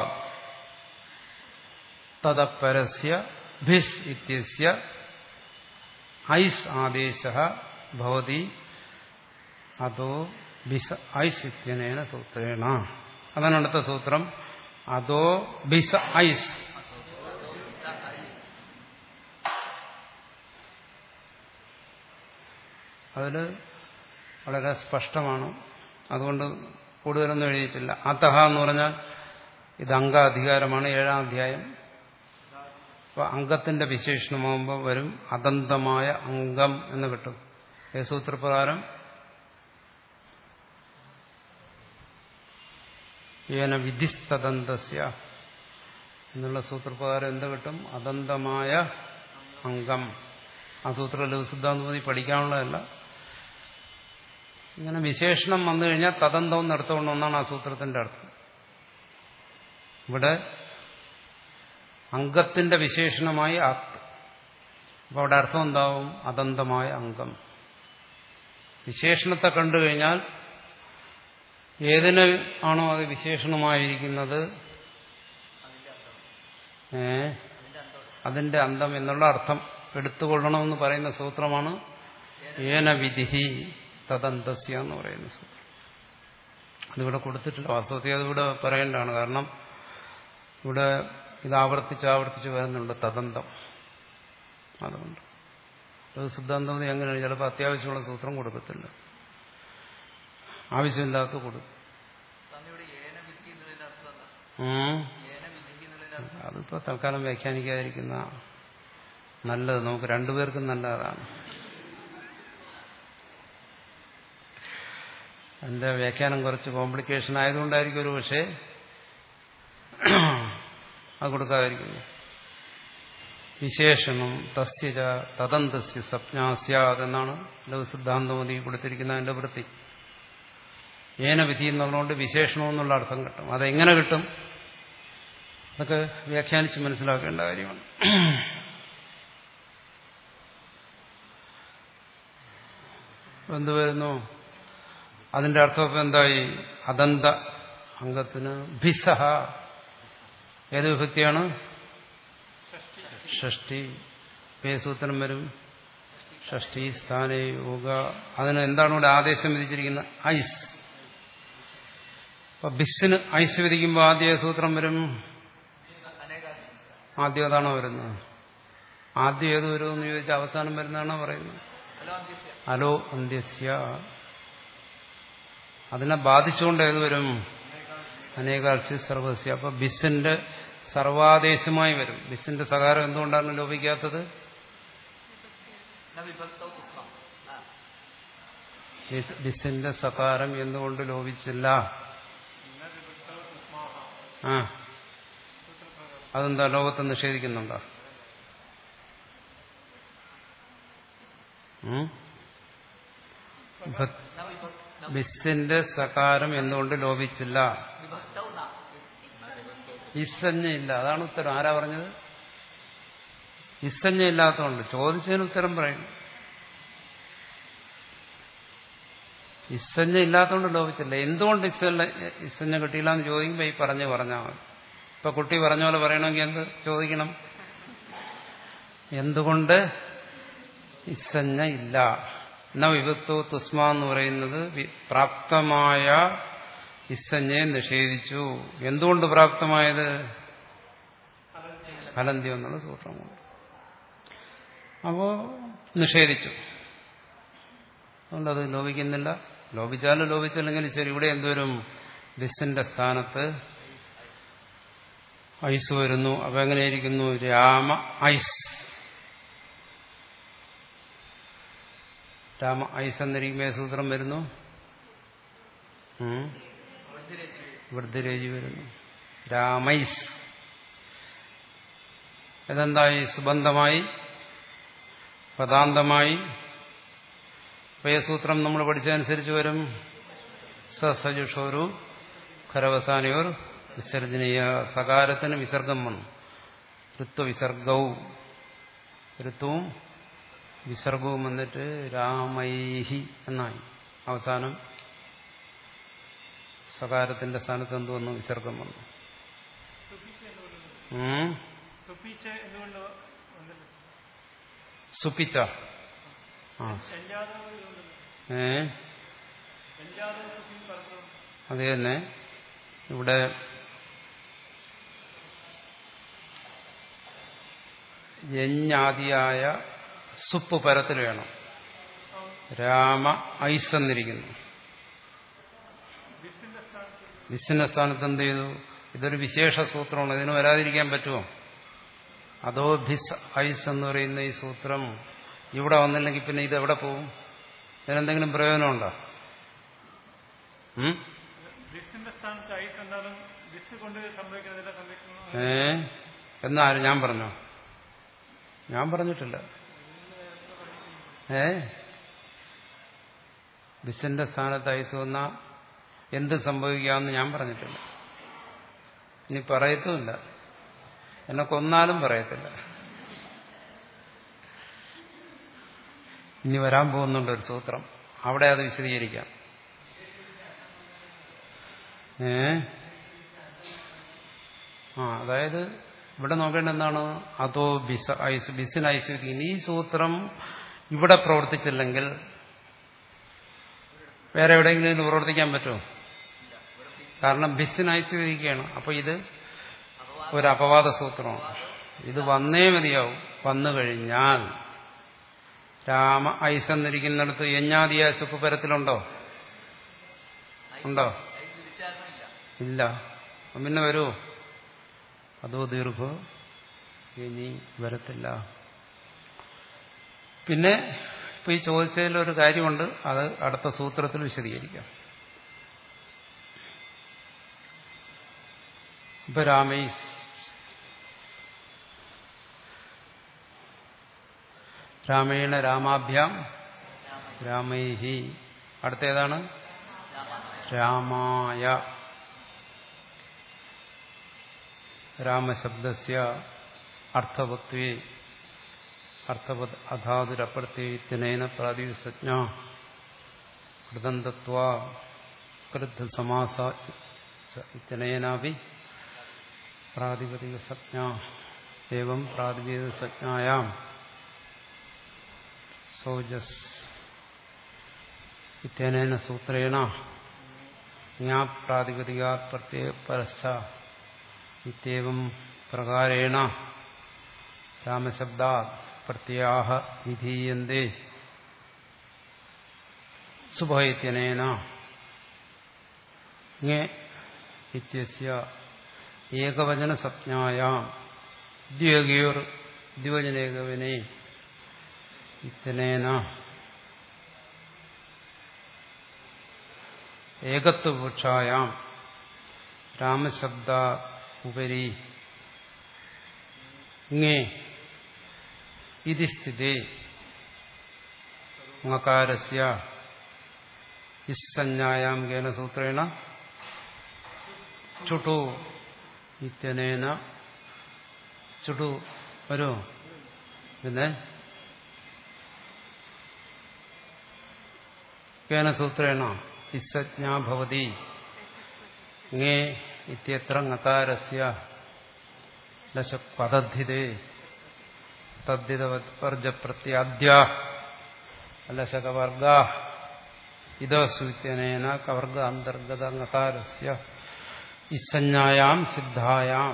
തദപരസ്യ ഭിസ് ഇത്യസ്യ ഐസ് ആദേശ ഭവതി അതോ ഭിസ ഐസ് ഇത്യനേന സൂത്രേണ അതാണ് അടുത്ത സൂത്രം അതോ ഭിസ ഐസ് അതിൽ വളരെ സ്പഷ്ടമാണ് അതുകൊണ്ട് കൂടുതലൊന്നും എഴുതിയിട്ടില്ല അതഹ എന്ന് പറഞ്ഞാൽ ഇത് അംഗാധികാരമാണ് ഏഴാം അധ്യായം അപ്പൊ അംഗത്തിന്റെ വിശേഷണമാകുമ്പോൾ വരും അതന്തമായ അംഗം എന്ന് കിട്ടും ഏ സൂത്രപ്രകാരം ഏന വിധിസ്തദന്തസ്യ എന്നുള്ള സൂത്രപ്രകാരം എന്ത് കിട്ടും അതന്തമായ അംഗം ആ സൂത്രം ലഘുസിദ്ധാന്തം മതി പഠിക്കാനുള്ളതല്ല ഇങ്ങനെ വിശേഷണം വന്നു കഴിഞ്ഞാൽ തദന്തവും നടത്തുകൊണ്ട് ഒന്നാണ് ആ സൂത്രത്തിന്റെ അർത്ഥം ഇവിടെ അംഗത്തിന്റെ വിശേഷണമായി ആത്ത് അപ്പോൾ അവിടെ അർത്ഥം എന്താവും അതന്തമായ അംഗം വിശേഷണത്തെ കണ്ടു കഴിഞ്ഞാൽ ഏതിന് ആണോ അത് വിശേഷണമായിരിക്കുന്നത് ഏ അതിന്റെ അന്തം എന്നുള്ള അർത്ഥം എടുത്തുകൊള്ളണമെന്ന് പറയുന്ന സൂത്രമാണ് ഏന വിധി തദന്തസ്യ എന്ന് പറയുന്ന സൂത്രം അതിവിടെ കൊടുത്തിട്ടില്ല വാസ്തവത്തിൽ അതിവിടെ പറയേണ്ടതാണ് കാരണം ഇവിടെ ഇത് ആവർത്തിച്ച് ആവർത്തിച്ച് വരുന്നുണ്ട് തദന്തം അതുകൊണ്ട് അത് സിദ്ധാന്തം എങ്ങനെയാണ് ചിലപ്പോൾ അത്യാവശ്യമുള്ള സൂത്രം കൊടുക്കത്തില്ല ആവശ്യമില്ലാത്ത കൊടുക്കും ഉം. അതിപ്പോ തൽക്കാലം വ്യാഖ്യാനിക്കാതിരിക്കുന്ന നല്ലത് നമുക്ക് രണ്ടുപേർക്കും നല്ലതാണ് എന്റെ വ്യാഖ്യാനം കുറച്ച് കോംപ്ലിക്കേഷൻ ആയതുകൊണ്ടായിരിക്കും ഒരു പക്ഷേ അത് കൊടുക്കാതിരിക്കുന്നു വിശേഷണം തസ്യജ തദന്തസ്യ സപ്ഞാസ്യാത് എന്നാണ് ലഘുസിദ്ധാന്തമതി കൊടുത്തിരിക്കുന്ന അതിന്റെ വൃത്തി ഏന വിധി എന്നുള്ളതുകൊണ്ട് വിശേഷണം എന്നുള്ള അർത്ഥം കിട്ടും അതെങ്ങനെ കിട്ടും അതൊക്കെ വ്യാഖ്യാനിച്ച് മനസ്സിലാക്കേണ്ട കാര്യമാണ് എന്ത് വരുന്നു അതിന്റെ അർത്ഥം ഇപ്പൊ എന്തായി അദന്ത അംഗത്തിന് ഭിസഹ ഏത് വിഭക്തിയാണ് ഷഷ്ടി പേസൂത്രം വരും ഷഷ്ടി സ്ഥാനേ യോഗ അതിന് എന്താണ് ഇവിടെ ആദേശം വിധിച്ചിരിക്കുന്നത് ഐസ് അപ്പൊ ബിസ്സിന് ഐസ് വിധിക്കുമ്പോൾ ആദ്യ സൂത്രം വരും ആദ്യം അതാണോ വരുന്നത് ആദ്യം ഏത് വരുമെന്ന് ചോദിച്ചാൽ അവസാനം വരുന്നതാണോ പറയുന്നത് അലോ അന്ത്യസ്യ അതിനെ ബാധിച്ചുകൊണ്ട് ഏത് വരും അനേകാൽസ്യ സർവസ്യ അപ്പൊ ബിസ്സിന്റെ സർവാദേശമായി വരും ബിസ്സിന്റെ സകാരം എന്തുകൊണ്ടാണ് ലോപിക്കാത്തത് ബിസ്സിന്റെ സകാരം എന്തുകൊണ്ട് ലോപിച്ചില്ല ആ അതെന്താ ലോകത്തെ നിഷേധിക്കുന്നുണ്ടോ ഉം? ഭ- ബിസ്സിന്റെ സകാരം എന്തുകൊണ്ട് ലോപിച്ചില്ല ഇസഞ്ഞയില്ല അതാണ് ഉത്തരം ആരാ പറഞ്ഞത് ഇസഞ്ഞ ഇല്ലാത്തതുകൊണ്ട് ചോദിച്ചതിന് ഉത്തരം പറയും ഇസഞ്ഞ ഇല്ലാത്തതുകൊണ്ട് ലോപിച്ചില്ല എന്തുകൊണ്ട് ഇസല്ല ഇസഞ്ഞ കിട്ടിയില്ല എന്ന് ചോദിക്കുമ്പോൾ ഈ പറഞ്ഞു പറഞ്ഞാൽ മതി ഇപ്പൊ കുട്ടി പറഞ്ഞ പോലെ പറയണമെങ്കിൽ എന്ത് ചോദിക്കണം എന്തുകൊണ്ട് ഇസഞ്ഞ ഇല്ല എന്ന വിഭക്തോ തുസ്മ എന്ന് പറയുന്നത് വി- പ്രാപ്തമായ ഇസഞ്ഞയെ നിഷേധിച്ചു എന്തുകൊണ്ട് പ്രാപ്തമായത് ഫലന്തി എന്നുള്ള സൂത്രം കൊണ്ട് അപ്പോ നിഷേധിച്ചു അതുകൊണ്ട് അത് ലോപിക്കുന്നില്ല ലോപിച്ചാലും ലോപിച്ചില്ലെങ്കിലും ശരി ഇവിടെ എന്തോരും ലിസ്റ്റിന്റെ സ്ഥാനത്ത് ഐസ് വരുന്നു അപ്പൊ എങ്ങനെയിരിക്കുന്നു രാമ ഐസ് രാമ ഐസ് എന്നിരിക്കുമ്പോൾ സൂത്രം വരുന്നു ഉം. വൃദ്ധിരേജി വരുന്നു രാമൈസ് ഇതെന്തായി സുബന്ധമായി പദാന്തമായി സൂത്രം നമ്മൾ പഠിച്ചതനുസരിച്ച് വരും സസജുഷോരു ഖരവസാനയോർ വിസർജനീയ സകാരത്തിന് വിസർഗം വന്നു ഋത്വവിസർഗവും ഋത്വവും വിസർഗവും വന്നിട്ട് രാമൈഹി എന്നായി അവസാനം സകാരത്തിന്റെ സ്ഥാനത്ത് എന്ത് വന്നു വിസർഗം വന്നു ഉം. സുപ്പിച്ച എന്തുകൊണ്ട് വന്നില്ല സുപ്പിച്ച ആ എല്ലാതും ഇതുകൊണ്ടല്ലോ ഏ എല്ലാതും സുപ്പി പറഞ്ഞു അത് തന്നെ ഇവിടെ യഞ്ഞാദിയായ സുപ്പ് പരത്തിൽ വേണം രാമ ഐസ് എന്നിരിക്കുന്നു ബിസിന്റെ സ്ഥാനത്ത് വിസിന്റെ സ്ഥാനത്ത് എന്ത് ചെയ്തു ഇതൊരു വിശേഷ സൂത്രമാണ് ഇതിന് വരാതിരിക്കാൻ പറ്റുമോ അതോ ഭിസ് ഐസ് എന്ന് പറയുന്ന ഈ സൂത്രം ഇവിടെ വന്നില്ലെങ്കിൽ പിന്നെ ഇത് എവിടെ പോകും ഇതിനെന്തെങ്കിലും പ്രയോജനമുണ്ടോ ഉം? ബിസിന്റെ സ്ഥാനത്ത് ഐസ് എന്തായാലും ബിസ് കൊണ്ട് സംഭവിക്കുന്നതില്ല സംഭവിക്കുന്നു ഏ എന്നാരും ഞാൻ പറഞ്ഞോ ഞാൻ പറഞ്ഞിട്ടില്ല ഏ ബിസിന്റെ സ്ഥാനത്ത് ഐസ് വന്ന എന്ത് സംഭവിക്കാമെന്ന് ഞാൻ പറഞ്ഞിട്ടില്ല ഇനി പറയത്തുമില്ല എന്നെ കൊന്നാലും പറയത്തില്ല ഇനി വരാൻ പോകുന്നുണ്ട് ഒരു സൂത്രം അവിടെ അത് വിശദീകരിക്കാം ഏ ആ അതായത് ഇവിടെ നോക്കേണ്ട എന്താണ് അതോ ബിസ ഐസ് ബിസിന് ഐശ്വര്യം ഈ സൂത്രം ഇവിടെ പ്രവർത്തിച്ചില്ലെങ്കിൽ വേറെ എവിടെയെങ്കിലും ഇത് പ്രവർത്തിക്കാൻ പറ്റുമോ കാരണം ബിസിന് ഐശ്വര്യമാണ് അപ്പൊ ഇത് ഒരു അപവാദ സൂത്രമാണ് ഇത് വന്നേ മതിയാവും വന്നു കഴിഞ്ഞാൽ രാമ ഐസ് എന്നിരിക്കുന്നിടത്ത് യഞ്ഞാദിയ ചുപ്പ് പരത്തിലുണ്ടോ ഉണ്ടോ ഇല്ല അപ്പം പിന്നെ വരുമോ അതോ ദീർഘ ഇനി വരത്തില്ല പിന്നെ ഇപ്പൊ ഈ ചോദിച്ചതിൽ ഒരു കാര്യമുണ്ട് അത് അടുത്ത സൂത്രത്തിൽ വിശദീകരിക്കാം ഇപ്പൊ രാമൈസ് രാമേണ രാമാഭ്യാം രാമൈഹി അടുത്തേതാണ് രാമായ രാമശബ്ദസ്യ അർത്ഥവത്വേ അർത്ഥവത് അധാതുരപ്രത്യയത്തിനേന പ്രാതിസജ്ഞ കൃതന്തത്വ കൃദ്ധ സമാസ ഇത്തനേനാപി പ്രാതിപതികസജ്ഞ ഏവം പ്രാതിപതികസജ്ഞായാം സൗജസ് ഇത്യനേന സൂത്രേണ ജ്ഞാപ്രാതിപതികാ പ്രത്യയ പരസ്ഥ ഇത്യവം പ്രകാരേണ രാമശബ്ദാ പ്രത്യാഹ വിധീയന്തേ സുഭയത്യനേന ങേ ഇത്യസ്യ ഏകവചന സംജ്ഞായാം ദ്വിയോർ ദ്വിവചനേകവനെ ഇത്തനേന ഏകത്വപക്ഷായാം രാമശബ്ദ ഉപരി ങേ ഇതി സ്ഥിതേ ങ്ങകാരസ്യ ഇസ്സഞ്ജായാം കേന സൂത്രേണ ചുട്ടു ഇത്യനേന ചുട്ടു വരൂ പിന്നെ കേന സൂത്രേണ ഇസ്സജ്ഞാ ഭവതി ങേ ഇത്യത്ര ങ്ങകാരസ്യ ലശ പദദ്ധിതേ തദ്ധിതവർജപ്രത്യാദ്യ ലശകവർഗ ഇതസൂത്യനേന കവർഗ അന്തർഗത ങ്ങകാരസ്യ ഇസഞ്ജായാം സിദ്ധായാം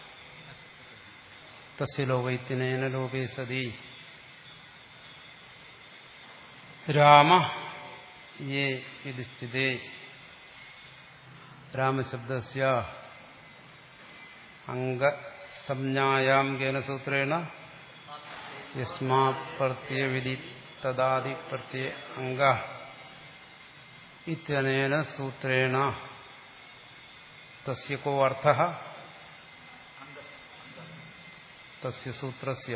തസ്യ ലോകൈത്യനേന ലോകേ സതി രാമ യേ ഇത് സ്ഥിതേ രാമശബ്ദസ്യ അംഗസംജ്ഞായാം കേന സൂത്രേണ യസ്മാ പ്രത്യയവിധി തദാദി പ്രത്യയ അംഗ ഇത്യനേന സൂത്രേണ തസ്യ കോ അർത്ഥ തസ്യ സൂത്രസ്യ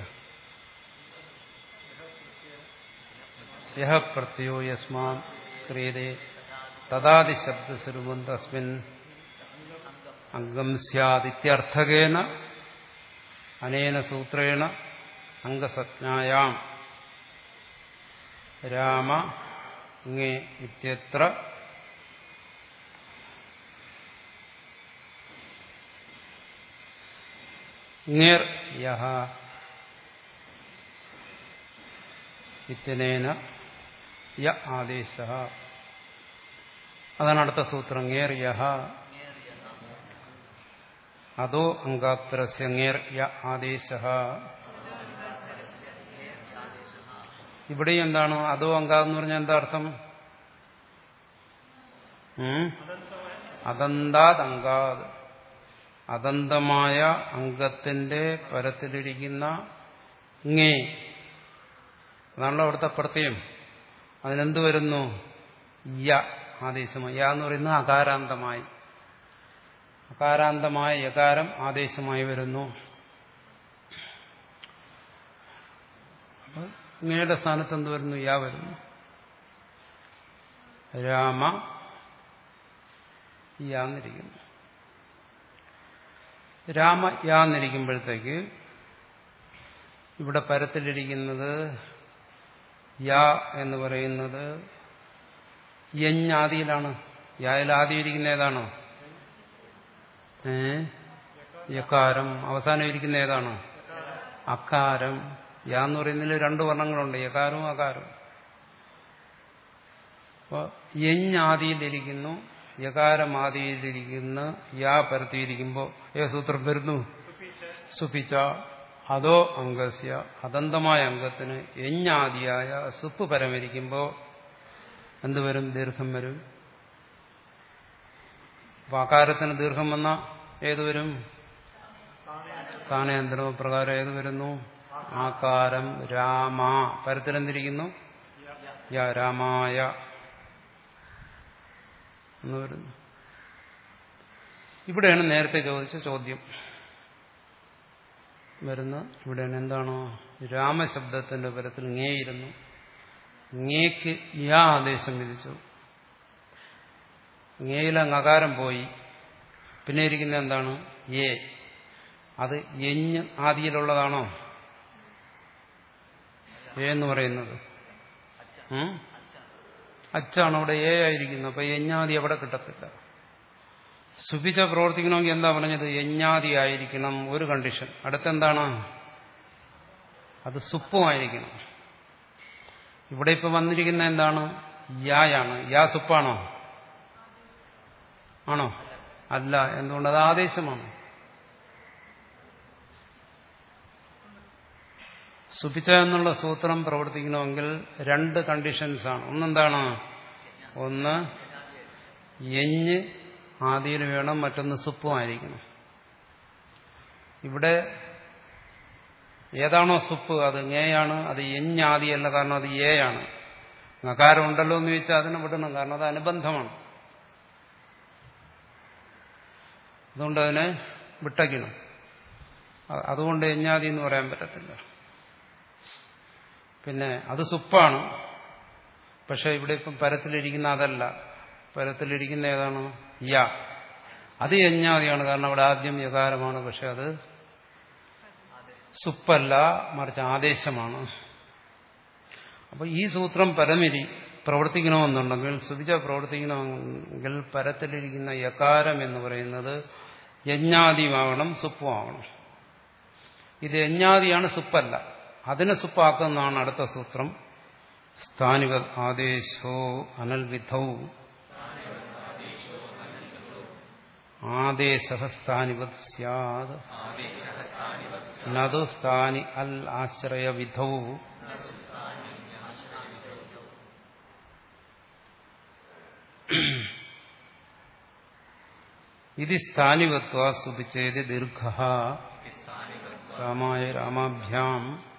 യഹ പ്രത്യയോ യസ്മാ ക്രിയതേ തദാദി ശബ്ദസ്വരൂപം തസ്മിൻ അംഗം സ്യാദിത്യർത്ഥകേന അനേന സൂത്രേണ അംഗസജ്ഞായാം രാമ ങേ ഇത്യത്ര ങേർ യഹ ഇത്യനേന യ ആദേശ അതാണ് അടുത്ത സൂത്രം ങേർ യഹ അതോ അങ്കാത്രസ്യ ങേർ യ ആദേശ ഇവിടെയും എന്താണ് അതോ അങ്ക എന്ന് പറഞ്ഞാൽ എന്താ അർത്ഥം അതന്താത് അങ്കാത് അതന്തമായ അംഗത്തിന്റെ പരത്തിലിരിക്കുന്ന ങേ അതാണല്ലോ അവിടുത്തെ പ്രത്യയം അതിനെന്ത് വരുന്നു യ ആദേശമായി യ എന്ന് പറയുന്നത് അകാരാന്തമായി അകാരാന്തമായ യകാരം ആദേശമായി വരുന്നു ഇങ്ങയുടെ സ്ഥാനത്ത് എന്ത് വരുന്നു യാ വരുന്നു രാമ യാന്നിരിക്കുന്നു രാമ യാന്നിരിക്കുമ്പോഴത്തേക്ക് ഇവിടെ പരത്തിലിരിക്കുന്നത് യാ എന്ന് പറയുന്നത് യഞ്ഞാദിയിലാണ് യായിൽ ആദ്യം ഇരിക്കുന്ന ഏതാണ് ഏ യക്കാരം അവസാനം ഇരിക്കുന്ന ഏതാണ് അക്കാരം യാ എന്ന് പറയുന്നതിൽ രണ്ട് വർണ്ണങ്ങളുണ്ട് യകാരവും അകാരവും അപ്പോൾ യഞ്ഞാദിയിലിരിക്കുന്നു യകാരമാദിയിലിരിക്കുന്ന യാ പരത്തിയിരിക്കുമ്പോൾ ഏ സൂത്രം വരുന്നു സുപിച്ച അതോ അംഗസ്യ അതന്തമായ അംഗത്തിന് യഞ്ഞാദിയായ സുപ്പ് പരമിരിക്കുമ്പോൾ എന്ത് വരും ദീർഘം വരും അപ്പൊ അകാരത്തിന് ദീർഘം വന്ന ഏത് വരും സ്ഥാനയന്ത്രമ പ്രകാരം ഏത് വരുന്നു ആകാരം രാമ പരത്തിലെന്തിരിക്കുന്നു യ രാമായ എന്ന് വരുന്നു ഇവിടെയാണ് നേരത്തെ ചോദിച്ച ചോദ്യം വരുന്ന ഇവിടെയാണ് എന്താണോ രാമശബ്ദത്തിന്റെ പരത്തിൽ ngേയിരുന്നു ngേക്ക് യാ ആദേശം വിധിച്ചു ngേയിലെ നകാരം പോയി പിന്നെ ഇരിക്കുന്ന എന്താണ് ഏ അത് എഞ്ഞ് ആദിയിലുള്ളതാണോ ഏ എന്ന് പറയുന്നത് ഉം? അച്ചാണ് അവിടെ ഏ ആയിരിക്കുന്നത് അപ്പൊ യഞ്ഞാദി അവിടെ കിട്ടത്തില്ല സുഭിച്ച പ്രവർത്തിക്കണമെങ്കിൽ എന്താ പറഞ്ഞത് യഞ്ഞാദി ആയിരിക്കണം ഒരു കണ്ടീഷൻ അടുത്തെന്താണ് അത് സുപ്പുമായിരിക്കണം ഇവിടെ ഇപ്പൊ വന്നിരിക്കുന്ന എന്താണ് യായാണ് യാ സുപ്പാണോ ആണോ അല്ല എന്തുകൊണ്ട് അത് ആദേശമാണ് സുപിച്ച എന്നുള്ള സൂത്രം പ്രവർത്തിക്കണമെങ്കിൽ രണ്ട് കണ്ടീഷൻസ് ആണ് ഒന്നെന്താണ് ഒന്ന് എഞ്ഞ് ആദിയിൽ വേണം മറ്റൊന്ന് സുപ്പുമായിരിക്കണം ഇവിടെ ഏതാണോ സുപ്പ് അത് ngേയാണ് അത് എഞ്ഞാദിയല്ല കാരണം അത് ഏയാണ് നകാരം ഉണ്ടല്ലോ എന്ന് ചോദിച്ചാൽ അതിനെ വിടണം കാരണം അത് അനുബന്ധമാണ് അതുകൊണ്ട് അതിനെ വിട്ടയ്ക്കണം അ- അതുകൊണ്ട് എഞ്ഞാതി എന്ന് പറയാൻ പറ്റത്തില്ല പിന്നെ അത് സുപ്പാണ് പക്ഷെ ഇവിടെ ഇപ്പം പരത്തിലിരിക്കുന്ന അതല്ല പരത്തിലിരിക്കുന്ന ഏതാണ് യ അത് യജ്ഞാതിയാണ് കാരണം അവിടെ ആദ്യം യകാരമാണ് പക്ഷെ അത് സുപ്പല്ല മറിച്ച് ആദേശമാണ് അപ്പൊ ഈ സൂത്രം പരമിരി പ്രവർത്തിക്കണമെന്നുണ്ടെങ്കിൽ സുവിച പ്രവർത്തിക്കണമെങ്കിൽ പരത്തിലിരിക്കുന്ന യകാരം എന്ന് പറയുന്നത് യജ്ഞാതിയുമാകണം സുപ്പുമാകണം ഇത് യജ്ഞാതിയാണ് സുപ്പല്ല അതിനെ സുപ്പാക്കുന്നതാണ് അടുത്ത സൂത്രം സ്ഥാനിവ ആദേശോ അനൽവിധൗ ആദേശ സ്ഥാനിവത് സ്യാത് നതു സ്ഥാനി അൽ ആശ്രയ വിധൗ ഇത് സ്ഥാനിവത്വ സുപിച്ചേത് ദീർഘ രാമായ രാമാഭ്യാം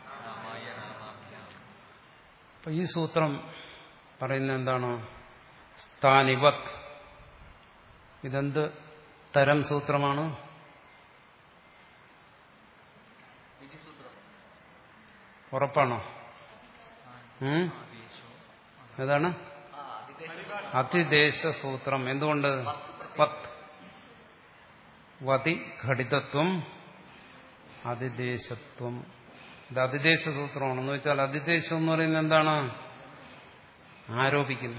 അപ്പൊ ഈ സൂത്രം പറയുന്നത് എന്താണ് സ്ഥാനിവത് ഇതെന്ത് തരം സൂത്രമാണ് ഉറപ്പാണോ ഉം? ഏതാണ് അതിദേശ സൂത്രം എന്തുകൊണ്ട് വത് വതി ഘടിതത്വം അതിദേശത്വം ഇത് അതിദേശ സൂത്രമാണ് എന്ന് വെച്ചാൽ അതിദേശം എന്ന് പറയുന്നത് എന്താണ് ആരോപിക്കുന്നു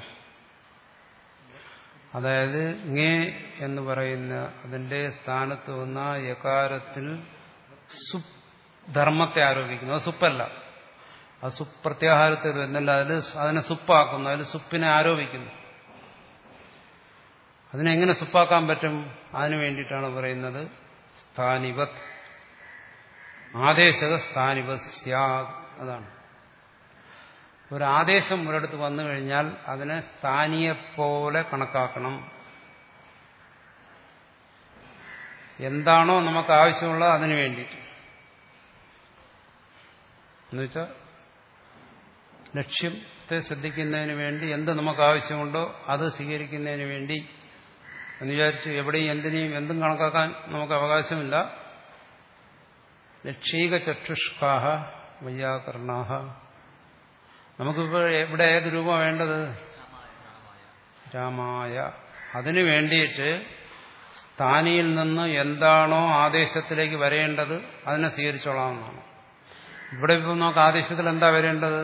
അതായത് ngേ എന്ന് പറയുന്ന അതിന്റെ സ്ഥാനത്ത് വന്ന യകാരത്തിൽ സുപ് ധർമ്മത്തെ ആരോപിക്കുന്നു അത് സുപ്പല്ല അത് സുപ് പ്രത്യാഹാരത്തിൽ വരുന്നില്ല അതിൽ അതിനെ സുപ്പാക്കുന്നു അതിൽ സുപ്പിനെ ആരോപിക്കുന്നു അതിനെങ്ങനെ സുപ്പാക്കാൻ പറ്റും അതിനു വേണ്ടിയിട്ടാണ് പറയുന്നത് സ്ഥാനിവത് ആദേശക സ്ഥാനിവത് സ്യാദ് അതാണ് ഒരു ആദേശം ഒരിടത്ത് വന്നു കഴിഞ്ഞാൽ അതിനെ സ്ഥാനീയെപ്പോലെ കണക്കാക്കണം എന്താണോ നമുക്ക് ആവശ്യമുള്ളത് അതിനു വേണ്ടിയിട്ട് എന്നുവെച്ചാൽ ലക്ഷ്യത്തെ ശ്രദ്ധിക്കുന്നതിന് വേണ്ടി എന്ത് നമുക്ക് ആവശ്യമുണ്ടോ അത് സ്വീകരിക്കുന്നതിന് വേണ്ടി എന്ന് വിചാരിച്ച് എവിടെയും എന്തിനേയും എന്തും കണക്കാക്കാൻ നമുക്ക് അവകാശമില്ല ലക്ഷീക ചക്ഷുഷ്കാഹ വയ്യാകരണാഹ നമുക്കിപ്പോൾ എവിടെ ഏത് രൂപ വേണ്ടത് രാമായ അതിനു വേണ്ടിയിട്ട് സ്ഥാനിയിൽ നിന്ന് എന്താണോ ആദേശത്തിലേക്ക് വരേണ്ടത് അതിനെ സ്വീകരിച്ചോളാമെന്നാണ് ഇവിടെ ഇപ്പോൾ നമുക്ക് ആദേശത്തിൽ എന്താ വരേണ്ടത്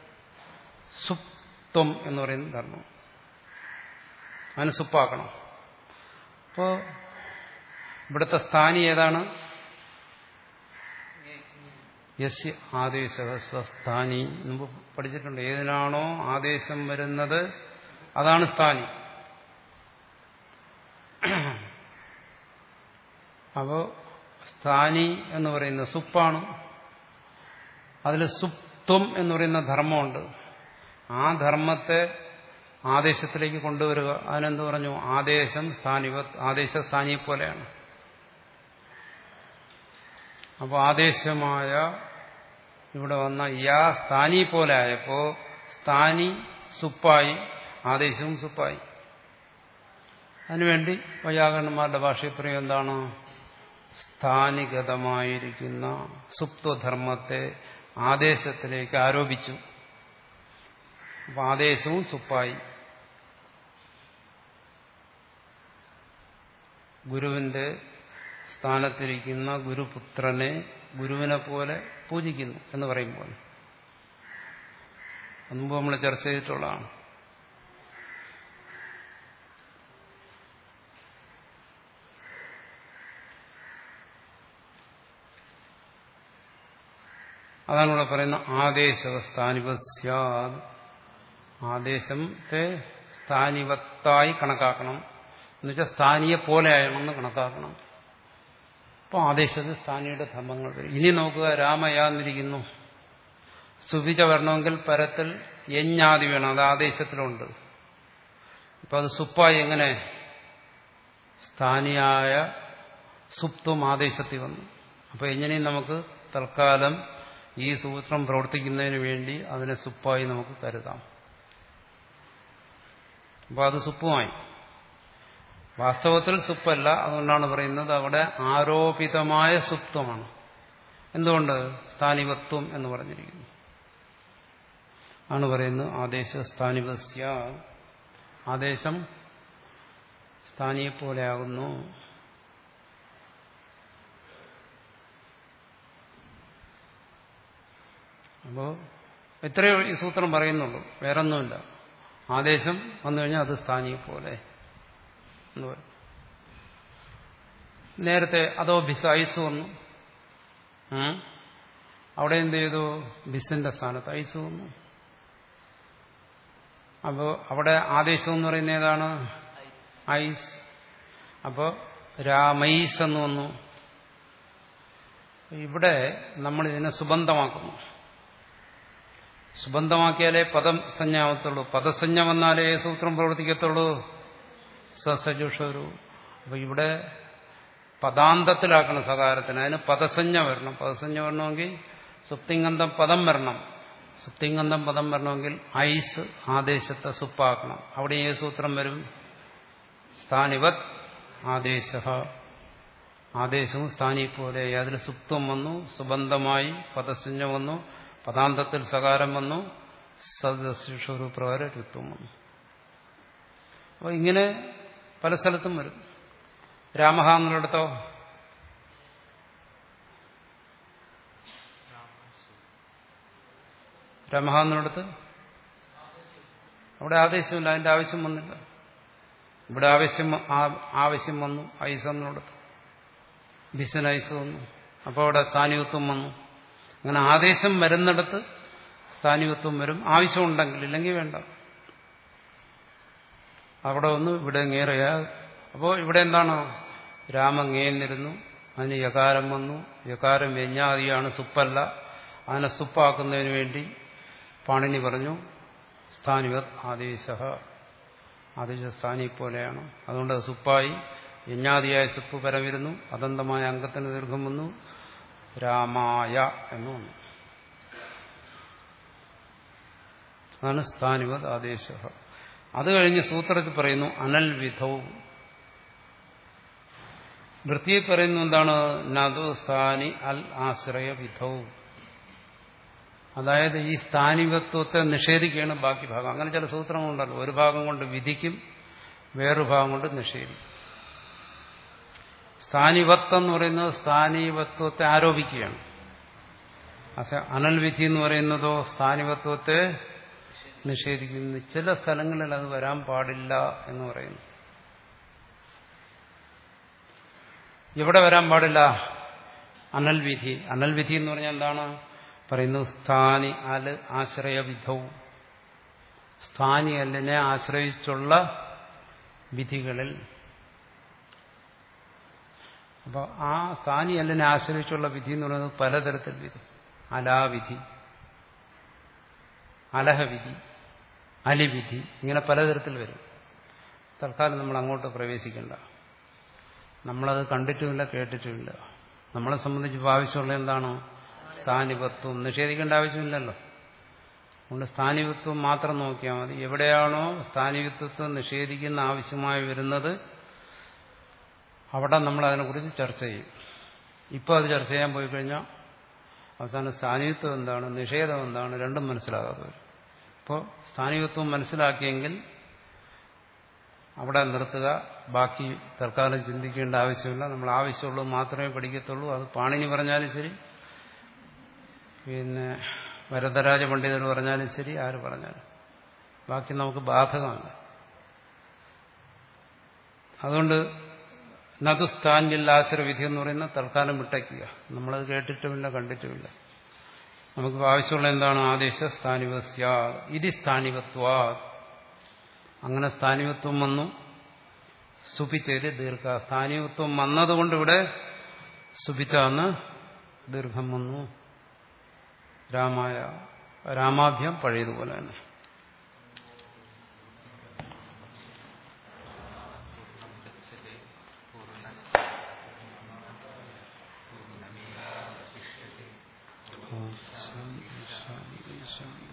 സുപ്തം എന്ന് പറയുന്ന ധർമ്മം അതിന് സുപ്പാക്കണം അപ്പോൾ ഇവിടുത്തെ സ്ഥാനി ഏതാണ് യസ് ആദേശ സ്ഥാനി മുമ്പ് പഠിച്ചിട്ടുണ്ട് ഏതിനാണോ ആദേശം വരുന്നത് അതാണ് സ്ഥാനി അപ്പോ സ്ഥാനി എന്ന് പറയുന്ന സുപ്പാണ് അതിൽ സുപ്ത്വം എന്ന് പറയുന്ന ധർമ്മമുണ്ട് ആ ധർമ്മത്തെ ആദേശത്തിലേക്ക് കൊണ്ടുവരിക അതിനെന്ത് പറഞ്ഞു ആദേശം സ്ഥാനിവ ആദേശ സ്ഥാനിയെ പോലെയാണ് അപ്പോൾ ആദേശമായ ഇവിടെ വന്ന യാ സ്ഥാനി പോലെ ആയപ്പോ സ്ഥാനി സുപ്പായി ആദേശവും സുപ്പായി അതിനുവേണ്ടി വൈയാകരണന്മാരുടെ ഭാഷയിൽ പറയും എന്താണ് സ്ഥാനിഗതമായിരിക്കുന്ന സുപ്തധർമ്മത്തെ ആദേശത്തിലേക്ക് ആരോപിച്ചു അപ്പൊ ആദേശവും സുപ്പായി ഗുരുവിന്റെ സ്ഥാനത്തിരിക്കുന്ന ഗുരുപുത്രനെ ഗുരുവിനെ പോലെ പൂജിക്കുന്നു എന്ന് പറയുമ്പോൾ മുമ്പ് നമ്മൾ ചർച്ച ചെയ്തിട്ടുള്ളതാണ് അതാണ് ഇവിടെ പറയുന്ന ആദേശസ്ഥാനിപസ്യ ആദേശത്തെ സ്ഥാനിവത്തായി കണക്കാക്കണം എന്നുവെച്ചാൽ സ്ഥാനിയെ പോലെ ആയണമെന്ന് കണക്കാക്കണം അപ്പോൾ ആദേശത്ത് സ്ഥാനിയുടെ ധർമ്മങ്ങൾ വരും ഇനി നോക്കുക രാമയാന്നിരിക്കുന്നു സുഭിച്ച വരണമെങ്കിൽ പരത്തിൽ യഞ്ഞാതി വേണം അത് ആദേശത്തിലുണ്ട് ഇപ്പൊ അത് സുപ്പായി എങ്ങനെ സ്ഥാനിയായ സുപ്തും ആദേശത്തിൽ വന്നു അപ്പൊ എങ്ങനെയും നമുക്ക് തൽക്കാലം ഈ സൂത്രം പ്രവർത്തിക്കുന്നതിന് വേണ്ടി അതിനെ സുപ്പായി നമുക്ക് കരുതാം അപ്പോൾ അത് സുപ്പുമായി വാസ്തവത്തിൽ സുപ്പല്ല അതുകൊണ്ടാണ് പറയുന്നത് അവിടെ ആരോപിതമായ സുപ്തമാണ് എന്തുകൊണ്ട് സ്ഥാനിവത്വം എന്ന് പറഞ്ഞിരിക്കുന്നു ആണ് പറയുന്നത് ആദേശ സ്ഥാനിവസ്യ ആദേശം സ്ഥാനിയെപ്പോലെയാകുന്നു അപ്പോ എത്രയോ ഈ സൂത്രം പറയുന്നുള്ളൂ വേറൊന്നുമില്ല ആദേശം വന്നു കഴിഞ്ഞാൽ അത് സ്ഥാനിയെ പോലെ എന്ന് പറയും നേരത്തെ അതോ ബിസ് ഐസ് വന്നു ഉം? അവിടെ എന്ത് ചെയ്തു ബിസിന്റെ സ്ഥാനത്ത് ഐസ് വന്നു അപ്പോ അവിടെ ആദേശം എന്ന് പറയുന്നത് ഏതാണ് ഐസ് അപ്പോ രാമൈസ് എന്ന് വന്നു ഇവിടെ നമ്മൾ ഇതിനെ സുബന്ധമാക്കുന്നു സുബന്ധമാക്കിയാലേ പദം സഞ്ജാവത്തുള്ളൂ പദസഞ്ജ വന്നാലേ സൂത്രം പ്രവർത്തിക്കത്തുള്ളൂ സസജുഷരു അപ്പൊ ഇവിടെ പദാന്തത്തിലാക്കണം സകാരത്തിന് അതിന് പദസഞ്ജ വരണം പദസഞ്ജ വരണമെങ്കിൽ സുപ്തിങ്കന്ധം പദം വരണം സുപ്തിങ്കന്ധം പദം വരണമെങ്കിൽ ഐസ് ആദേശത്തെ സുപ്പാക്കണം അവിടെ ഏത് സൂത്രം വരും സ്ഥാനിവത് ആദേശ ആദേശവും സ്ഥാനി പോലെ അതിൽ സുപ്തം വന്നു സുബന്ധമായി പദസഞ്ജ വന്നു പദാന്തത്തിൽ സകാരം വന്നു സദസ്യഷു പ്രകാരം രുത്വം വന്നു അപ്പോൾ ഇങ്ങനെ പല സ്ഥലത്തും വരും രാമഹ എന്നുള്ളിടത്തോ രമഹ എന്നുള്ളിടത്ത് അവിടെ ആദേശമില്ല അതിന്റെ ആവശ്യം വന്നില്ല ഇവിടെ ആവശ്യം ആ- ആവശ്യം വന്നു ഐസ് എന്നുള്ളിടത്ത് ബിസൻ ഐസ് വന്നു അപ്പോൾ അവിടെ സ്ഥാനികത്വം വന്നു അങ്ങനെ ആദേശം വരുന്നിടത്ത് സ്ഥാനികത്വം വരും ആവശ്യമുണ്ടെങ്കിൽ ഇല്ലെങ്കിൽ വേണ്ട അവിടെ ഒന്ന് ഇവിടെ ngേറിയ അപ്പോൾ ഇവിടെ എന്താണ് രാമ ngേന്നിരുന്നു അതിന് യകാരം വന്നു യകാരം വ്യഞ്ഞാദിയാണ് സുപ്പല്ല അതിനെ സുപ്പാക്കുന്നതിന് വേണ്ടി പാണിനി പറഞ്ഞു സ്ഥാനിവത് ആദേശ ആദേശ സ്ഥാനി പോലെയാണ് അതുകൊണ്ട് അത് സുപ്പായി യജ്ഞാദിയായ സുപ്പ് പരമിരുന്നു അതന്തമായ അംഗത്തിന് ദീർഘം വന്നു രാമായ എന്ന് വന്നു അതാണ് സ്ഥാനിവത് ആദേശ അത് കഴിഞ്ഞ് സൂത്രത്തിൽ പറയുന്നു അനൽവിധവും വൃത്തിയിൽ പറയുന്നു എന്താണ് നതു സ്ഥാനി അൽ ആശ്രയ വിധവും അതായത് ഈ സ്ഥാനികത്വത്തെ നിഷേധിക്കുകയാണ് ബാക്കി ഭാഗം അങ്ങനെ ചില സൂത്രങ്ങളുണ്ടല്ലോ ഒരു ഭാഗം കൊണ്ട് വിധിക്കും വേറൊരു ഭാഗം കൊണ്ട് നിഷേധിക്കും സ്ഥാനിവത്വം എന്ന് പറയുന്നത് സ്ഥാനീവത്വത്തെ ആരോപിക്കുകയാണ് പക്ഷെ അനൽവിധി എന്ന് പറയുന്നതോ സ്ഥാനിവത്വത്തെ നിഷേധിക്കുന്നു ചില സ്ഥലങ്ങളിൽ അത് വരാൻ പാടില്ല എന്ന് പറയുന്നു എവിടെ വരാൻ പാടില്ല അനൽവിധി അനൽവിധി എന്ന് പറഞ്ഞാൽ എന്താണ് പറയുന്നു സ്ഥാനി അല് ആശ്രയവിധവും സ്ഥാനി അല്ലിനെ ആശ്രയിച്ചുള്ള വിധികളിൽ അപ്പോൾ ആ സ്ഥാനി അല്ലിനെ ആശ്രയിച്ചുള്ള വിധി എന്ന് പറയുന്നത് പലതരത്തിൽ വിധി അലാവിധി അലഹവിധി അലിവിധി ഇങ്ങനെ പലതരത്തിൽ വരും തൽക്കാലം നമ്മൾ അങ്ങോട്ട് പ്രവേശിക്കേണ്ട നമ്മളത് കണ്ടിട്ടുമില്ല കേട്ടിട്ടുമില്ല നമ്മളെ സംബന്ധിച്ച് ഇപ്പോൾ ആവശ്യമുള്ള എന്താണ് സ്ഥാനിപത്വം നിഷേധിക്കേണ്ട ആവശ്യമില്ലല്ലോ അതുകൊണ്ട് സ്ഥാനികത്വം മാത്രം നോക്കിയാൽ മതി എവിടെയാണോ സ്ഥാനികത്വം നിഷേധിക്കുന്ന ആവശ്യമായി വരുന്നത് അവിടെ നമ്മൾ അതിനെക്കുറിച്ച് ചർച്ച ചെയ്യും ഇപ്പോൾ അത് ചർച്ച ചെയ്യാൻ പോയി കഴിഞ്ഞാൽ അവസാനം സ്ഥാനികത്വം എന്താണ് നിഷേധം എന്താണ് രണ്ടും മനസ്സിലാകാതെ വരും ഇപ്പോൾ സ്ഥാനികത്വം മനസ്സിലാക്കിയെങ്കിൽ അവിടെ നിർത്തുക ബാക്കി തൽക്കാലം ചിന്തിക്കേണ്ട ആവശ്യമില്ല നമ്മൾ ആവശ്യമുള്ളത് മാത്രമേ പഠിക്കത്തുള്ളൂ അത് പാണിനി പറഞ്ഞാലും ശരി പിന്നെ വരദരാജ പണ്ഡിതർ പറഞ്ഞാലും ശരി ആര് പറഞ്ഞാലും ബാക്കി നമുക്ക് ബാധകമല്ല അതുകൊണ്ട് നതുസ്ഥാനിൽ ആശ്രവിധി എന്ന് പറയുന്ന തൽക്കാലം വിട്ടയ്ക്കുക നമ്മളത് കേട്ടിട്ടുമില്ല കണ്ടിട്ടുമില്ല നമുക്ക് ആവശ്യമുള്ള എന്താണ് ആദേശ സ്ഥാനിവസ്യ ഇതി സ്ഥാനികത്വ അങ്ങനെ സ്ഥാനികത്വം വന്നു സുപിച്ചത് ദീർഘ സ്ഥാനികത്വം വന്നതുകൊണ്ട് ഇവിടെ സുപിച്ചാന്ന് ദീർഘം വന്നു രാമായ രാമാഭ്യം പഴയതുപോലെ തന്നെ ശാന്തി ശാന്തി ശാന്തി